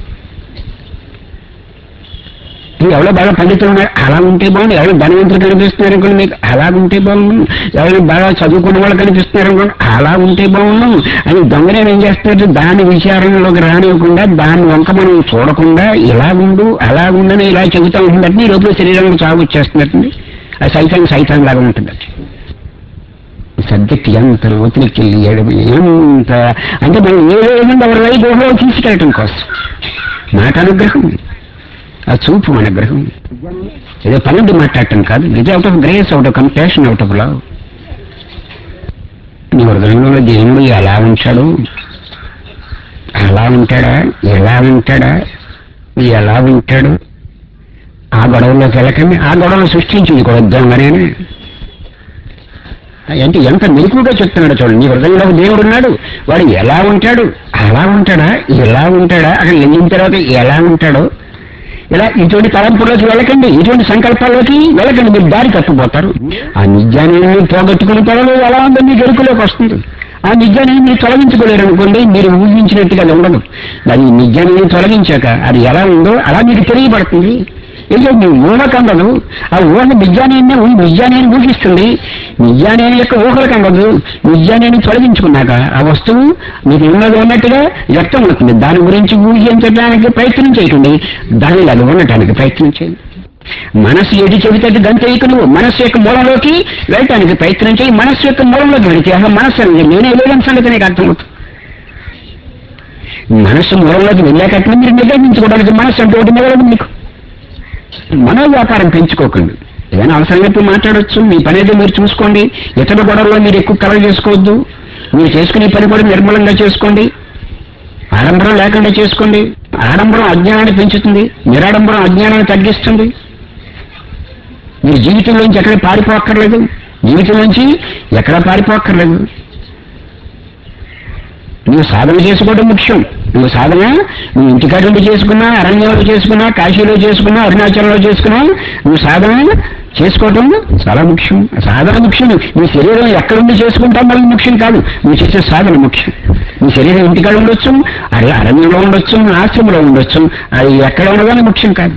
మీరు ఎవరో బాగా పండితులు ఉన్నారు అలా ఉంటే బాగుంది ఎవరైనా ధనవంతులు కనిపిస్తున్నారు అనుకోండి మీకు అలా ఉంటే బాగుండు ఎవరైనా బాగా చదువుకున్న వాళ్ళు కనిపిస్తున్నారు అనుకోండి అలా ఉంటే బాగుండు అని దొంగనే ఏం చేస్తారు దాని విచారణలోకి రానివ్వకుండా దాని వంక మనం చూడకుండా ఇలా ఉండు అలా ఉండని ఇలా చెబుతా ఉంటుందంటే ఈ లోపల శరీరంలో చావు వచ్చేస్తున్నట్టుంది ఆ సైతం సైతం లాగా ఉంటుంది సబ్జెక్ట్ ఎంత లోతులకి వెళ్ళి ఏడు- ఎంత అంటే మనం ఏ విధంగా ఎవరి వైపు ఊహలో తీసుకెళ్ళటం కోసం మాట అనుగ్రహం ఆ చూపు అనుగ్రహం ఏదో పనుండి మాట్లాడటం కాదు ఇది out of grace out of compassion out of love నీ హృదయంలో దేవుడు ఎలా ఉంచాడు అలా ఉంటాడా ఎలా ఉంటాడా ఎలా ఉంటాడు ఆ గొడవలోకి వెళ్ళకండి ఆ గొడవలు సృష్టించింది కూడా దొంగనేనే అంటే ఎంత మెలకుగా చెప్తున్నాడు చూడండి నీ హృదయంలో ఒక దేవుడు ఉన్నాడు వాడు ఎలా ఉంటాడు అలా ఉంటాడా ఎలా ఉంటాడా అక్కడ వెళ్ళిన తర్వాత ఎలా ఉంటాడో ఇలా ఇటువంటి తలంపులోకి వెళ్ళకండి ఇటువంటి సంకల్పాల్లోకి వెళ్ళకండి మీరు దారి తప్పిపోతారు ఆ నిజాన్ని పోగొట్టుకుని త్వరలో ఎలా ఉందో మీకు ఎరుకులోకి వస్తుంది ఆ నిజాన్ని మీరు తొలగించుకోలేరు అనుకోండి మీరు ఊహించినట్టుగా అది ఉండదు అది నిజాన్ని తొలగించాక అది ఎలా ఉందో అలా మీకు తెలియబడుతుంది ఏదో మీ ఊహకు అందదు ఆ ఊహ నిజాన్ని నిజాన్ని ఊహిస్తుంది నిజాన్ని యొక్క ఊహలకు అందదు నిజాన్ని తొలగించుకున్నాక ఆ వస్తువు మీకు ఉన్నది ఉన్నట్టుగా వ్యక్తం అవుతుంది దాని గురించి ఊహించడానికి ప్రయత్నం చేయకండి దానిలో అది ఉండటానికి ప్రయత్నం చేయండి మనసు ఎటు చెబితే అటు గంతేయకు నువ్వు మనస్సు యొక్క మూలంలోకి వెళ్ళటానికి ప్రయత్నం చేయి మనస్సు యొక్క మూలంలోకి వెళితే అసలు మనస్సు అనేది నేనే లేదని సంగతి నీకు అర్థమవుతుంది మనస్సు మూలంలోకి వెళ్ళాకట్టు మీరు నిర్దేశించుకోవడానికి మనస్సు అంటే ఒకటి మిగలదు మీకు మనో వ్యాపారం పెంచుకోకండి ఏదైనా అవసరమైనప్పుడు మాట్లాడొచ్చు మీ పని ఏదో మీరు చూసుకోండి ఇతర గొడవల్లో మీరు ఎక్కువ కలవ చేసుకోవద్దు మీరు చేసుకునే పని కూడా నిర్మలంగా చేసుకోండి ఆడంబరం లేకుండా చేసుకోండి ఆడంబరం అజ్ఞానాన్ని పెంచుతుంది నిరాడంబరం అజ్ఞానాన్ని తగ్గిస్తుంది మీరు జీవితంలోంచి ఎక్కడ పారిపోక్కర్లేదు జీవితం నుంచి ఎక్కడ పారిపోక్కర్లేదు నువ్వు సాధన చేసుకోవడం ముఖ్యం నువ్వు సాధన నువ్వు ఇంటికాడ నుండి చేసుకున్నా అరణ్యంలో చేసుకున్నా కాశీలో చేసుకున్నా అరుణాచలంలో చేసుకున్నా నువ్వు సాధన చేసుకోవటం చాలా ముఖ్యం సాధన ముఖ్యం నీ శరీరం ఎక్కడుండి చేసుకుంటాం మళ్ళీ ముఖ్యం కాదు నువ్వు చేసే సాధన ముఖ్యం నీ శరీరం ఇంటికాడ ఉండొచ్చు అర- అరణ్యంలో ఉండొచ్చు ఆశ్రమంలో ఉండొచ్చు అది ఎక్కడ ఉండదని ముఖ్యం కాదు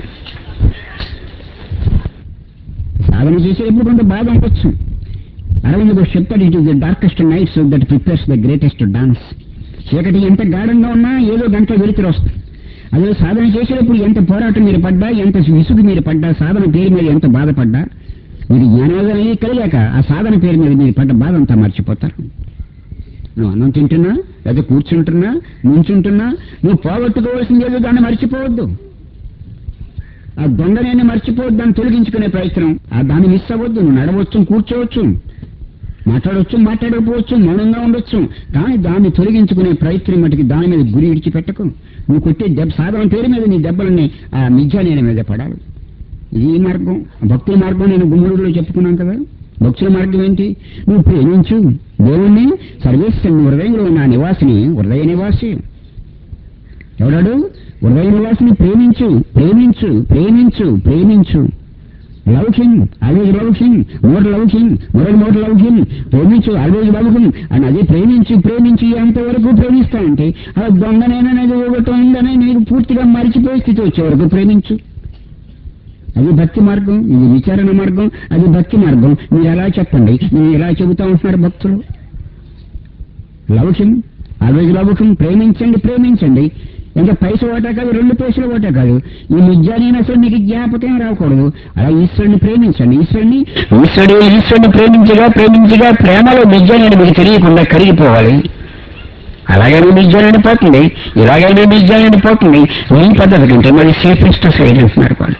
సాధన చేసేటప్పుడు కొంత బాధ ఉండొచ్చు అరవింద్ ఘోష్ చెప్తాడు it is the darkest nights that prepares the greatest dawns చీకటి ఎంత గాఢంగా ఉన్నా ఏదో గంటలో వెలుతురు వస్తుంది అదే సాధన చేసేటప్పుడు ఎంత పోరాటం మీరు పడ్డా ఎంత విసుగు మీరు పడ్డా సాధన పేరు మీద ఎంత బాధపడ్డా మీరు జ్ఞానోదయం అయ్యి కలిగాక ఆ సాధన పేరు మీద మీరు పడ్డ బాధ అంతా మర్చిపోతారు నువ్వు అన్నం తింటున్నా లేదా కూర్చుంటున్నా నుంచుంటున్నా నువ్వు పోగొట్టుకోవాల్సింది ఏదో దాన్ని మర్చిపోవద్దు ఆ దొంగనేని మర్చిపోవద్దు దాన్ని తొలగించుకునే ప్రయత్నం ఆ దాన్ని మిస్ అవ్వద్దు నువ్వు నడవచ్చు కూర్చోవచ్చు మాట్లాడవచ్చు మాట్లాడకపోవచ్చు మౌనంగా ఉండొచ్చు కానీ దాన్ని తొలగించుకునే ప్రయత్నం మటుకి దాని మీద గురి విడిచిపెట్టకు నువ్వు కొట్టే దెబ్బ సాధన పేరు మీద నీ దెబ్బలన్నీ ఆ మిథ్యానేని మీద పడాలి ఇది ఈ మార్గం భక్తుల మార్గం నేను గుమ్మడిలో చెప్పుకున్నాను కదా భక్తుల మార్గం ఏంటి నువ్వు ప్రేమించు దేవుణ్ణి సర్వేశ్వరుని హృదయంలో ఉన్న నివాసిని హృదయ నివాసి ఎవడాడు హృదయ నివాసిని ప్రేమించు ప్రేమించు ప్రేమించు ప్రేమించు love him always love him more love him more more love him ప్రేమించు ఆల్వేజ్ లవ్ హిమ్ అని అదే ప్రేమించి ప్రేమించి ఎంతవరకు ప్రేమిస్తానంటే ఆ దొంగనేననేది ఒకటి ఉందని నీకు పూర్తిగా మరిచిపోయే స్థితి వచ్చే వరకు ప్రేమించు అది భక్తి మార్గం ఇది విచారణ మార్గం అది భక్తి మార్గం మీరు ఎలా చెప్పండి నేను ఎలా చెబుతా ఉంటున్నారు భక్తులు love him always love him ప్రేమించండి ప్రేమించండి ఇంకా పైస ఓటే కాదు రెండు పైసలు ఓటే కాదు ఈ నిజాన్ని అసలు మీకు జ్ఞాపకం రాకూడదు అలా ఈశ్వరుని ప్రేమించండి ఈశ్వరుని ఈశ్వరుడు ఈశ్వరుని ప్రేమించగా ప్రేమించగా ప్రేమలో నిజాన్ని మీకు తెలియకుండా కరిగిపోవాలి అలాగైనా నిజాన్ని పోతుంది ఇలాగైనా నిజాన్ని పోతుంది మీ పద్ధతి కంటే మరి సేఫెస్ట్ సైడ్ అంటున్నారు వాళ్ళు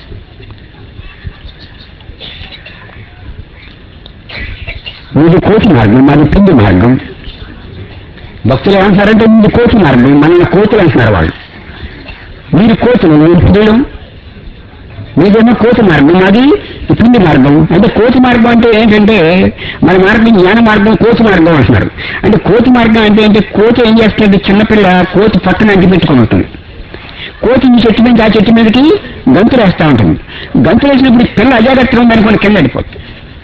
ఇది కోతి మార్గం మాది పిండి మార్గం భక్తులు ఏమంటారంటే ఇది కోతి మార్గం మన కోతులు అంటున్నారు వాళ్ళు మీరు కోతులు నేను పిల్లలు మీదేమో కోతి మార్గం మాది పిండి మార్గం అంటే కోతి మార్గం అంటే ఏంటంటే మన మార్గం జ్ఞాన మార్గం కోతి మార్గం అంటున్నారు అంటే కోతి మార్గం అంటే అంటే కోతి ఏం చేస్తుంది చిన్నపిల్ల కోతి పక్కన అంటి పెట్టుకుని ఉంటుంది కోతి ఈ చెట్టు మీద ఆ చెట్టు మీదకి గంతులు వేస్తూ ఉంటుంది గంతులు వేసినప్పుడు ఈ పిల్ల అజాగ్రత్తగా ఉందనుకోని కింద పడిపోతుంది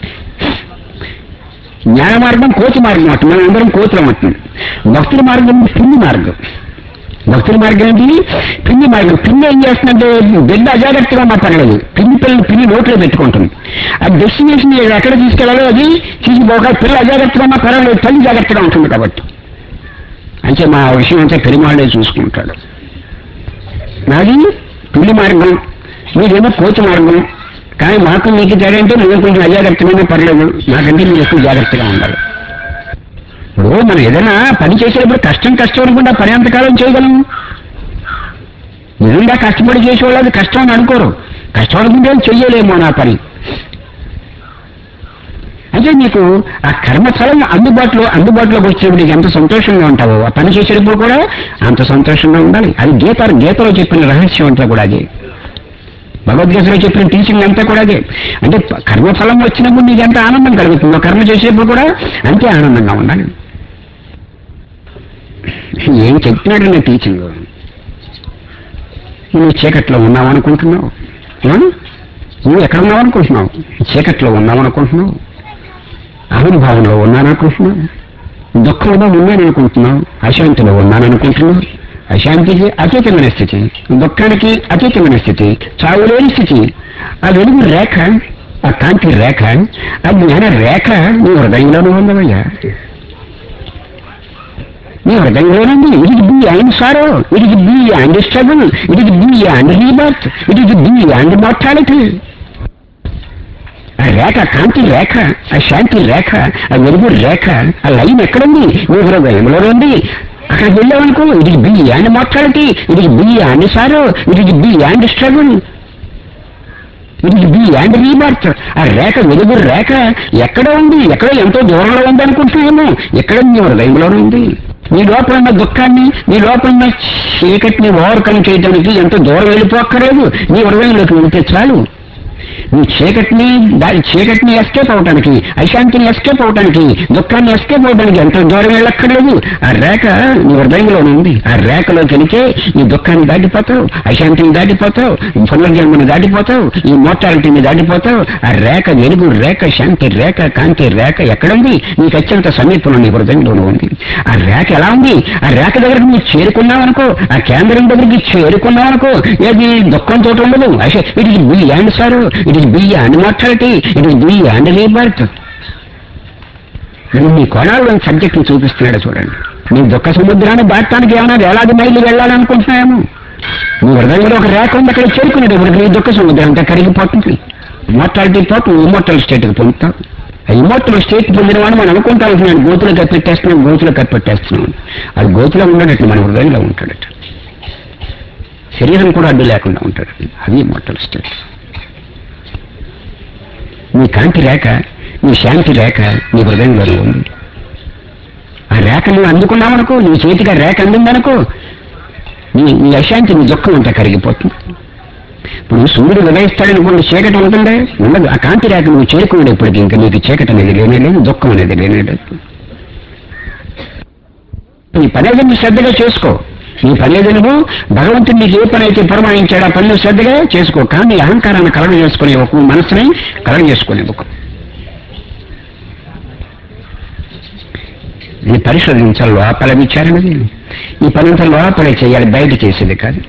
జ్ఞాన మార్గం కోతి మార్గం అంటుంది మనం అందరం కోతులం అంటుంది భక్తుల మార్గం పిండి మార్గం భక్తుల మార్గం ఏంటి పిండి మార్గం పిండి ఏం చేస్తుందంటే బిడ్డ అజాగ్రత్తగా మాట్లాడలేదు పిండి పిల్లలు పిండి నోట్లో పెట్టుకుంటుంది ఆ డెస్టినేషన్ ఎక్కడ తీసుకెళ్లాలో అది తీసుకుపోక పిల్ల అజాగ్రత్తగా మా పర్వాలేదు తల్లి జాగ్రత్తగా ఉంటుంది కాబట్టి అంటే మా విషయం అంతా పెరుమాళ్ళే చూసుకుంటాడు నాది పిండి మార్గం మీదేమో కోతి మార్గం కానీ మాకు మీకు తేడా అంటే నువ్వు కొంచెం అజాగ్రత్తగానే పర్లేదు నాకంటే మీరు ఎక్కువ జాగ్రత్తగా ఉండాలి ఇప్పుడు మనం ఏదైనా పని చేసేటప్పుడు కష్టం కష్టం అనుకుంటే ఆ పని ఎంతకాలం చేయగలం నిజంగా కష్టపడి చేసేవాళ్ళు అది కష్టం అని అనుకోరు కష్టం అనుకుంటే చెయ్యలేము నా పని అంటే నీకు ఆ కర్మఫలం అందుబాటులో అందుబాటులోకి వచ్చేప్పుడు నీకు ఎంత సంతోషంగా ఉంటావో ఆ పని చేసేటప్పుడు కూడా అంత సంతోషంగా ఉండాలి అది గీత గీతలో చెప్పిన రహస్యం అంతా కూడా అదే భగవద్గీతలో చెప్పిన టీచింగ్ అంతా కూడా అదే అంటే ప- కర్మఫలం వచ్చినప్పుడు నీకు ఎంత ఆనందం కలుగుతుందో కర్మ చేసేప్పుడు కూడా అంతే ఆనందంగా ఉండాలి ఏం చెప్తున్నాడు నా టీచింగ్ నువ్వు చీకట్లో ఉన్నావు అనుకుంటున్నావు ఆ? నువ్వు ఎక్కడ ఉన్నావు అనుకుంటున్నావు చీకట్లో ఉన్నావు అనుకుంటున్నావు అహంభావంలో ఉన్నాననుకుంటున్నావు దుఃఖంలో ఉన్నాననుకుంటున్నావు అశాంతిలో ఉన్నాననుకుంటున్నావు అశాంతికి అతీతమైన స్థితి దుఃఖానికి అతీతమైన స్థితి చావు లేని స్థితి ఆ వెలుగు రేఖ ఆ కాంతి రేఖ ఆ జ్ఞాన రేఖ నీ హృదయంలోనూ ఉందవయ్యా నీ హృదయంలోనుంది it is beyond sorrow it is beyond struggle it is beyond rebirth it is beyond mortality ఆ రేఖ కాంతి రేఖ ఆ శాంతి రేఖ ఆ వెలుగు రేఖ ఆ లైన్ ఎక్కడుంది నీ హృదయంలో ఉంది అక్కడికి వెళ్ళామనుకో it is beyond mortality it is beyond sorrow it is beyond struggle it is beyond rebirth ఆ రేఖ వెలుగు రేఖ ఎక్కడ ఉంది ఎక్కడో ఎంతో దూరంలో ఉంది అనుకుంటున్నాము ఎక్కడ నీ హృదయంలోనే ఉంది నీ లోపల ఉన్న దుఃఖాన్ని నీ లోపల ఉన్న చీకటిని ఓవర్కమ్ చేయడానికి ఎంతో దూరం వెళ్ళిపోక్కర్లేదు నీ హృదయంలోకి వెళ్తే చాలు నీ చీకటిని దాని చీకటిని ఎస్కేప్ అవటానికి అశాంతిని ఎస్కేప్ అవటానికి దుఃఖాన్ని ఎస్కేప్ అవటానికి ఎంత దూరం వెళ్ళక్కర్లేదు ఆ రేఖ నీ హృదయంలో ఉంది ఆ రేఖలోకి వెళితే ఈ దుఃఖాన్ని దాటిపోతావు అశాంతిని దాటిపోతావు పునర్జన్మని దాటిపోతావు ఈ మోర్టాలిటీని దాటిపోతావు ఆ రేఖ వెలుగు రేఖ శాంతి రేఖ కాంతి రేఖ ఎక్కడుంది నీకు అత్యంత సమీపంలో నీ హృదయంలోనూ ఉంది ఆ రేఖ ఎలా ఉంది ఆ రేఖ దగ్గరికి నువ్వు చేరుకున్నావనుకో ఆ కేంద్రం దగ్గరికి చేరుకున్నావనుకో ఏది దుఃఖంతో ఉండదు it is beyond sorrow it is beyond mortality it is beyond rebirth నేను మీ కోణాల్లో సబ్జెక్ట్ని చూపిస్తున్నాడు చూడండి నీ దుఃఖ సముద్రాన్ని దాటడానికి ఏమైనా వేలాది మైళ్ళు వెళ్ళాలనుకుంటున్నాయేమో నీ హృదయంలో ఒక రేఖ ఉంది అక్కడ చేరుకునేటప్పుడు నీ దుఃఖ సముద్రం అంతా కరిగిపోతుంది మార్టాలిటీ పోతు ఇమోటల్ స్టేట్కి పొందుతావు ఆ ఇమోటల్ స్టేట్ పొందిన వాడిని మనం అనుకుంటాం నేను గోతులు కప్పెట్టేస్తున్నాను గోతులు కప్పెట్టేస్తున్నాను అది గోతులో ఉండడట్టు మన హృదయంలో ఉంటాడట శరీరం కూడా అడ్డు లేకుండా ఉంటాడు అది ఇమోటల్ స్టేట్ నీ కాంతి రేఖ నీ శాంతి రేఖ నీ హృదయంలోనే ఉంది ఆ రేఖ నువ్వు అందుకున్నావనుకో నీ చేతికి ఆ రేఖ అందిందనుకో నీ నీ అశాంతి నీ దుఃఖం అంతా కరిగిపోతుంది ఇప్పుడు సూర్యుడు ఉదయిస్తాడనుకోండి చీకటి ఉంటుందే ఉండదు ఆ కాంతి రేఖ నువ్వు చేరుకునేటప్పటికి ఇంకా నీకు చీకటి అనేది లేనే లేదు దుఃఖం అనేది లేనే లేదు నీ పని ఏదో నువ్వు శ్రద్ధగా చేసుకో నీ పని ఏదో నువ్వు భగవంతుడు నీకు ఏ పని అయితే పురమాయించాడో ఆ పని నువ్వు శ్రద్ధగా చేసుకో కానీ అహంకారాన్ని కలగ చేసుకునే ఒక మనసుని కలగ చేసుకునే ఒక ఇది పరిశోధించాలి లోపల విచారణది ఈ పని అంతా లోపలే చేయాలి బయట చేసేది కాదు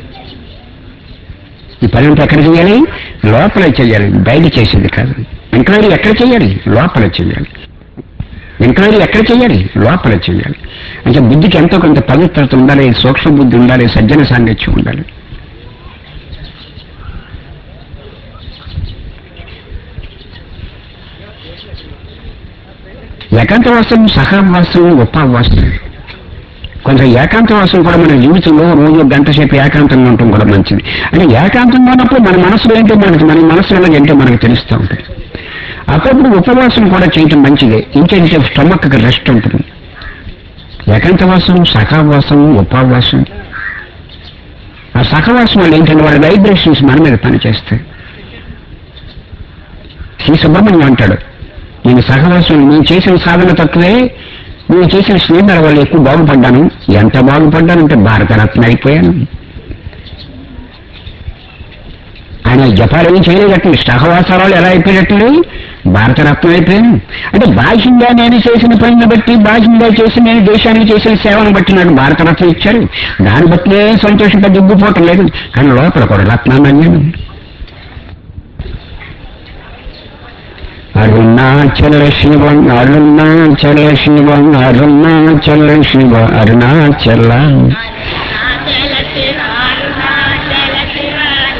ఈ పని అంతా ఎక్కడ చేయాలి లోపలే చేయాలి బయట చేసేది కాదు ఎంక్వైరీ ఎక్కడ చేయాలి లోపల చేయాలి ఎంక్వైరీ ఎక్కడ చేయాలి లోపల చేయాలి అంటే బుద్ధికి ఎంతో కొంత పవిత్రత ఉండాలి సూక్ష్మ బుద్ధి ఉండాలి సజ్జన సాంగత్యం ఉండాలి ఏకాంతవాసం సహవాసం ఉపవాసం కొంచెం ఏకాంతవాసం కూడా మన జీవితంలో రోజు గంట సేపు ఏకాంతంగా ఉండటం కూడా మంచిది అంటే ఏకాంతంగా ఉన్నప్పుడు మన మనసులో ఏంటో మనకి మన మనసులో ఏంటో మనకు తెలుస్తూ ఉంటుంది అప్పుడప్పుడు ఉపవాసం కూడా చేయటం మంచిదే ఇంకేంటే స్టమక్ రెస్ట్ ఉంటుంది ఏకాంతవాసం సఖావాసం ఉపవాసం ఆ సహవాసం వల్ల ఏంటంటే వాళ్ళ వైబ్రేషన్స్ మన మీద పనిచేస్తాయి శ్రీ సుబ్రహ్మణ్యం అంటాడు నేను సహవాసం నేను చేసిన సాధన తక్కువే నేను చేసిన స్నేహాల వల్ల ఎక్కువ బాగుపడ్డాను ఎంత బాగుపడ్డానంటే భారతరత్న అయిపోయాను ఆయన జపాలు ఏం చేయలేదట్టు సహవాసాలు ఎలా అయిపోయినట్టు భారతరత్నం అయిపోయాను అంటే బాహ్యంగా నేను చేసిన పనిని బట్టి బాహ్యంగా చేసి నేను దేశానికి చేసిన సేవను బట్టి నాకు భారతరత్నం ఇచ్చారు దాన్ని బట్టి సంతోషంగా దిగ్గుపోవటం లేదు కానీ లోపల కూడా రత్నాన్ని అన్నాను అరుణాచల శివం అరుణాచల శివం అరుణాచల శివ అరుణాచల అరుణాచల శివ అరుణాచల శివ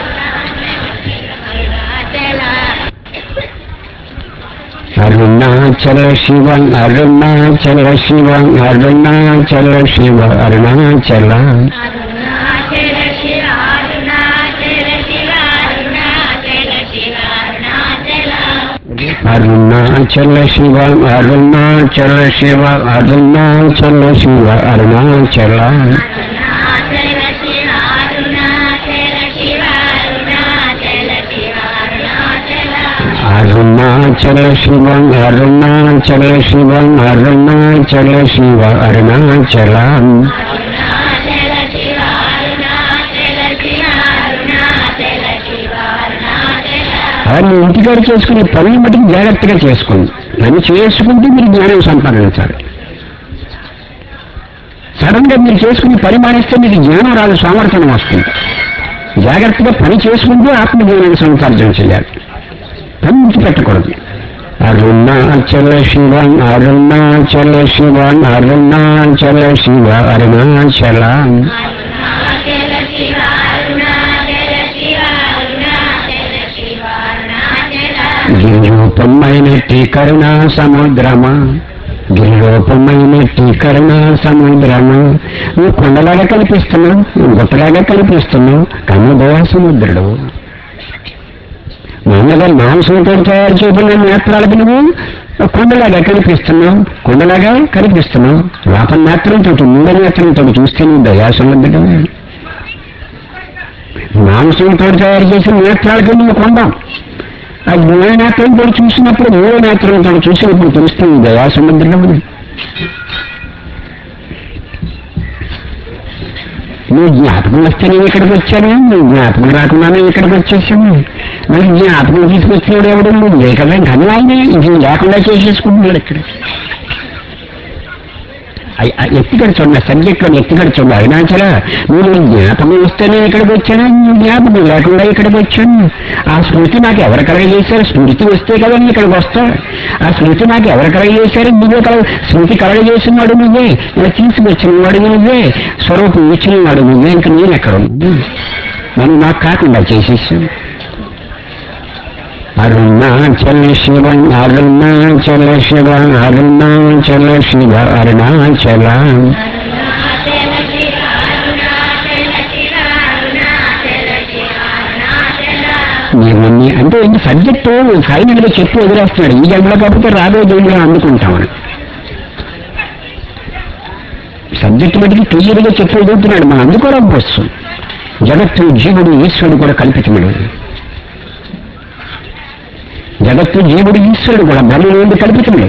అరుణాచల అరుణాచల శివం అరుణాచల శివం అరుణాచల శివ అరుణాచల అరుణాచల శివ అరుణాచల శివ అరుణాచల శివ అరుణాచల అరుణాచల శివం అరుణాచల శివ అరుణాచల శివ అరుణాచల అరుణాచల శివ అరుణాచల శివ అరుణాచల శివ అరుణాచల అరుణాచల శివం అరుణాచల శివం అరుణాచల శివ అరుణాచల అరుణాచల శివ అరుణాచల శివ అరుణాచల శివ అరుణాచల అవన్నీ ఇంటికాడ చేసుకునే పనులు మటుకు జాగ్రత్తగా చేసుకోండి పని చేసుకుంటే మీరు జ్ఞానం సంపాదించాలి సడన్ గా మీరు చేసుకుని పని మానేస్తే మీకు జ్ఞానం రాదు సామర్థ్యం వస్తుంది జాగ్రత్తగా పని చేసుకుంటూ ఆత్మజ్ఞానాన్ని సంపార్జన చేయాలి పని విడిచిపెట్టకూడదు అరుణాచల శివ అరుణాచల శివ అరుణాచల శివ అరుణాచల అరుణాచల శివ అరుణాచల శివ అరుణాచల శివ అరుణాచల గిరిరూపమైనట్టి కరుణా సముద్రమా గిరిరూపమైనట్టి కరుణా సముద్రమా నువ్వు కొండలాగా కనిపిస్తున్నావు నువ్వు గుట్టలాగా కనిపిస్తున్నావు కన్నదయ సముద్రుడు మామూలుగా మాంసంతో తయారు చేయబడిన నేత్రాలకు నువ్వు కొండలాగా కనిపిస్తున్నావు కొండలాగా కనిపిస్తున్నావు లోపల నేత్రంతో మూడ నేత్రంతో చూస్తే నువ్వు దయా సముద్రుడు మాంసంతో తయారు చేసిన నేత్రాలకి నువ్వు కొండం ఆ మూల నేత్రంతో చూసినప్పుడు మూల నేత్రంతో చూసినప్పుడు తెలుస్తుంది దయా సముద్రం నువ్వు జ్ఞాపకం వస్తే నేను ఇక్కడికి వచ్చాను నువ్వు జ్ఞాపకం రాకుండా నేను ఇక్కడికి వచ్చేసాను మరి జ్ఞాపకం తీసుకొచ్చినాడు ఎవడు నువ్వు లేకదా కానీ ఆయనే ఇది లేకుండా చేసేసుకుంటున్నాడు ఇక్కడ అయ్- ఆ ఎత్తికడ చూడండి సబ్జెక్ట్ లో ఎత్తికడ చూడండి అరుణాచల నేను జ్ఞాపకం వస్తేనే ఇక్కడికి వచ్చాను నీ జ్ఞాపకం లేకుండా ఇక్కడికి వచ్చాను ఆ స్మృతి నాకు ఎవరు కలగజేశారు స్మృతి వస్తే కదా నేను ఇక్కడికి వస్తా ఆ స్మృతి నాకు ఎవరు కలగజేశారు నువ్వే కల స్మృతి కలగజేసిన వాడు నువ్వే ఇలా తీసుకొచ్చిన వాడు నువ్వే స్వరూపం ఇచ్చిన వాడు నువ్వే ఇంకా నేను ఎక్కడ ఉన్నాను నన్ను నాకు కాకుండా చేసేసాను అరుణాచల శివ అరుణాచల శివ అరుణాచల శివ అరుణాచల అరుణాచల శివ అరుణాచల శివ అరుణాచల శివ అరుణాచల నీవన్నీ అంటే ఏంటి సబ్జెక్టు ఫైనల్ గా చెప్పి వదిలేస్తున్నాడు ఈ జన్మలో కాకపోతే రాబోయే జన్మలో అందుకుంటామని సబ్జెక్ట్ బట్టి క్లియర్ గా చెప్పి వదులుతున్నాడు మనం అందుకోలేకపోవచ్చు జగత్తు జీవుడు ఈశ్వరుడు కూడా కల్పితముడు జగత్తు జీవుడు ఈశ్వరుడు కూడా బ్రహ్మ నుండి కల్పితముడు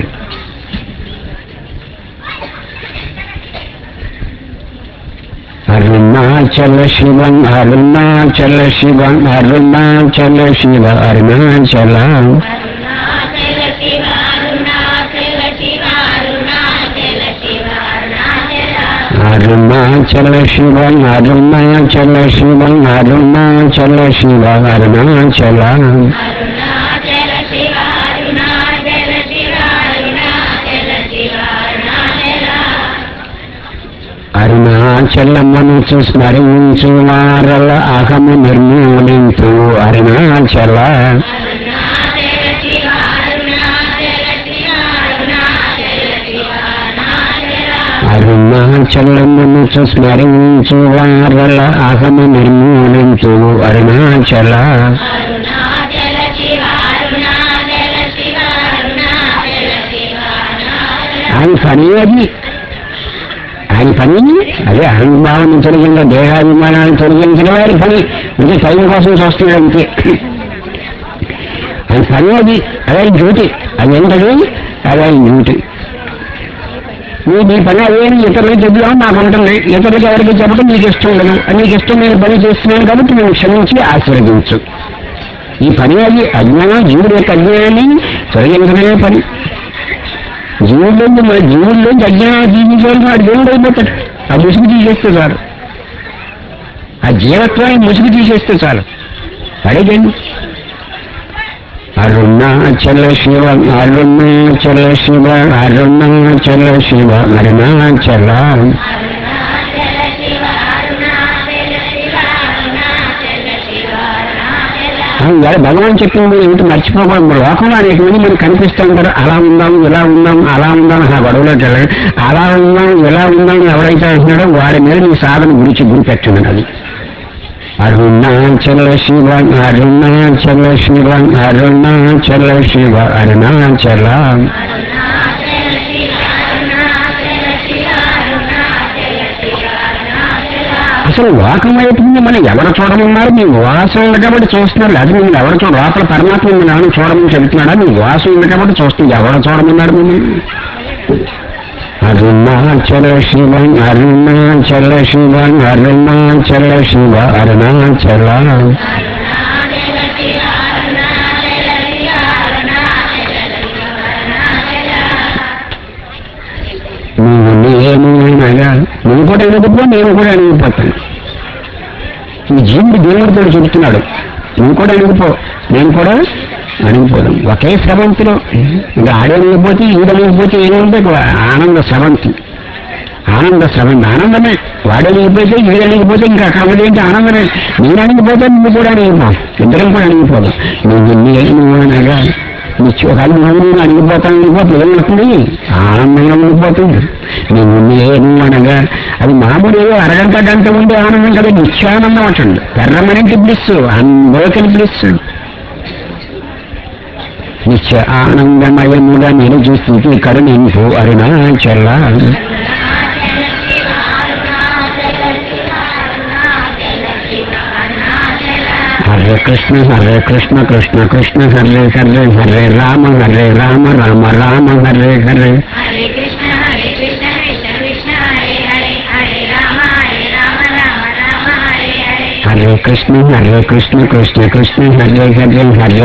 అరుణాచల శివం అరుణాచల శివం అరుణాచల శివ అరుణాచల అరుణాచల శివ అరుణాచల శివ అరుణాచల శివ అరుణాచల అరుణాచల శివం అరుణాచల శివం అరుణాచల శివ అరుణాచల అరుణాచల శివ అరుణాచల శివ అరుణాచల శివ అరుణాచలమ్మను స్మరించు వారల అహము నిర్మూలించు అరుణాచల అరుణాచల శివ అరుణాచల శివ అరుణాచల శివ అరుణాచల అరుణాచలమ్మను స్మరించు వారల అహము నిర్మూలించు అరుణాచల అరుణాచల శివ అరుణాచల శివ అరుణాచల శివ అరుణాచల ఆయన పని అది ఆయన పని అదే అహంభావం తొలగించిన దేహాభిమానాన్ని తొలగించిన వారి పని అంటే టైం కోసం చూస్తున్నాడు అంతే ఆయన పని అది అదే డ్యూటీ అది ఏంటది అదే డ్యూటీ నీ నీ పని అదేని ఇతరులకు చెప్దాం నాకు ఉంటుంది ఇతరులకు ఎవరికి చెప్పడం నీకు ఇష్టం ఉండదు నీకు ఇష్టం నేను పని చేస్తున్నాను కాబట్టి నేను క్షమించి ఆశీర్వదించు ఈ పని అది అజ్ఞానం జీవుడి యొక్క అజ్ఞానాన్ని తొలగించడమే పని జీవుల్లో మన జీవుల్లోంచి అజ్ఞానం జీవించాలని వాడు దేవుడు అయిపోతాడు ఆ ముసుగు తీసేస్తే చాలు ఆ జీవత్వాన్ని ముసుగు తీసేస్తే చాలు అడిగండి అరుణాచల శివ అరుణాచల శివ అరుణాచల శివ అరుణాచల అరుణాచల శివ అరుణాచల శివ అరుణాచల శివ అరుణాచల ఇవాళ భగవాన్ చెప్పింది ఏమిటి మర్చిపోకూడదు లోకంలో అనేక మంది మనకు కనిపిస్తూ ఉంటారు అలా ఉందాం ఇలా ఉందాం అలా ఉందాం ఆ గొడవలోకి వెళ్ళాలి అలా ఉందాం ఇలా ఉందాం అని ఎవరైతే అంటున్నాడో వాడి మీద నీ సాధన గురించి గురి పెట్టండి అది అరుణాచల శివ అరుణాచల శివ అరుణాచల శివ అరుణాచల అరుణాచల శివ అరుణాచల శివ అరుణాచల శివ అరుణాచల అసలు లోకం వైపు నుండి మనం ఎవరు చూడమన్నారు మీ వాసం ఉంది కాబట్టి చూస్తున్నారు అది మీరు ఎవరు చూడ లోపల పరమాత్మ మిమ్మల్ని ఎవరు చూడమని చెబుతున్నాడా మీ వాసం ఉంది కాబట్టి చూస్తుంది ఎవరు చూడమన్నారు మిమ్మల్ని అరుణాచల శివ అరుణాచల శివ అరుణాచల శివ అరుణాచల అరుణాచల శివ అరుణాచల శివ అరుణాచల శివ అరుణాచల నువ్వు నేను అనగా నువ్వు కూడా అడిగిపో నేను కూడా అడిగిపోతాను ఈ జీవుడు దేవుడితో చెబుతున్నాడు నువ్వు కూడా అడిగిపో నేను కూడా అడిగిపోదాం ఒకే స్రవంతిలో ఇంకా ఆడనిగిపోతే ఈడనిగిపోతే ఏముంటే ఆనంద స్రవంతి ఆనంద స్రవంతి ఆనందమే వాడనిగిపోతే ఈడనిగిపోతే ఇంకా కాబట్టి ఏంటి ఆనందమే నేను అడిగిపోతే నువ్వు కూడా అడిగిపో ఇద్దరం కూడా అడిగిపోదాం నువ్వు నేను అనగా నిత్య ఒక నువ్వు నేను అడిగిపోతాను అడిగిపోతే ఏమవుతుంది ఆనందంగా ఉండిపోతుంది నువ్వు నేను అనగా అది మామూలు ఏదో అరగంట గంట ఉండే ఆనందం కదా నిత్యానందం అంటుంది పెర్రమనెంట్ బ్లిస్ అన్బోకన్ బ్లిస్ నిత్య ఆనందమయముగా నిలుచు స్థితి కరుణింపు అరుణాచల హరే కృష్ణ హరే కృష్ణ కృష్ణ కృష్ణ హరే హరే హరే రామ హరే రామ రామ రామ హరే హరే హరే కృష్ణ హరే కృష్ణ కృష్ణ కృష్ణ హరే హరే హరే రామ హరే రామ రామ రామ హరే హరే హరే కృష్ణ హరే కృష్ణ కృష్ణ కృష్ణ హరే హరే హరే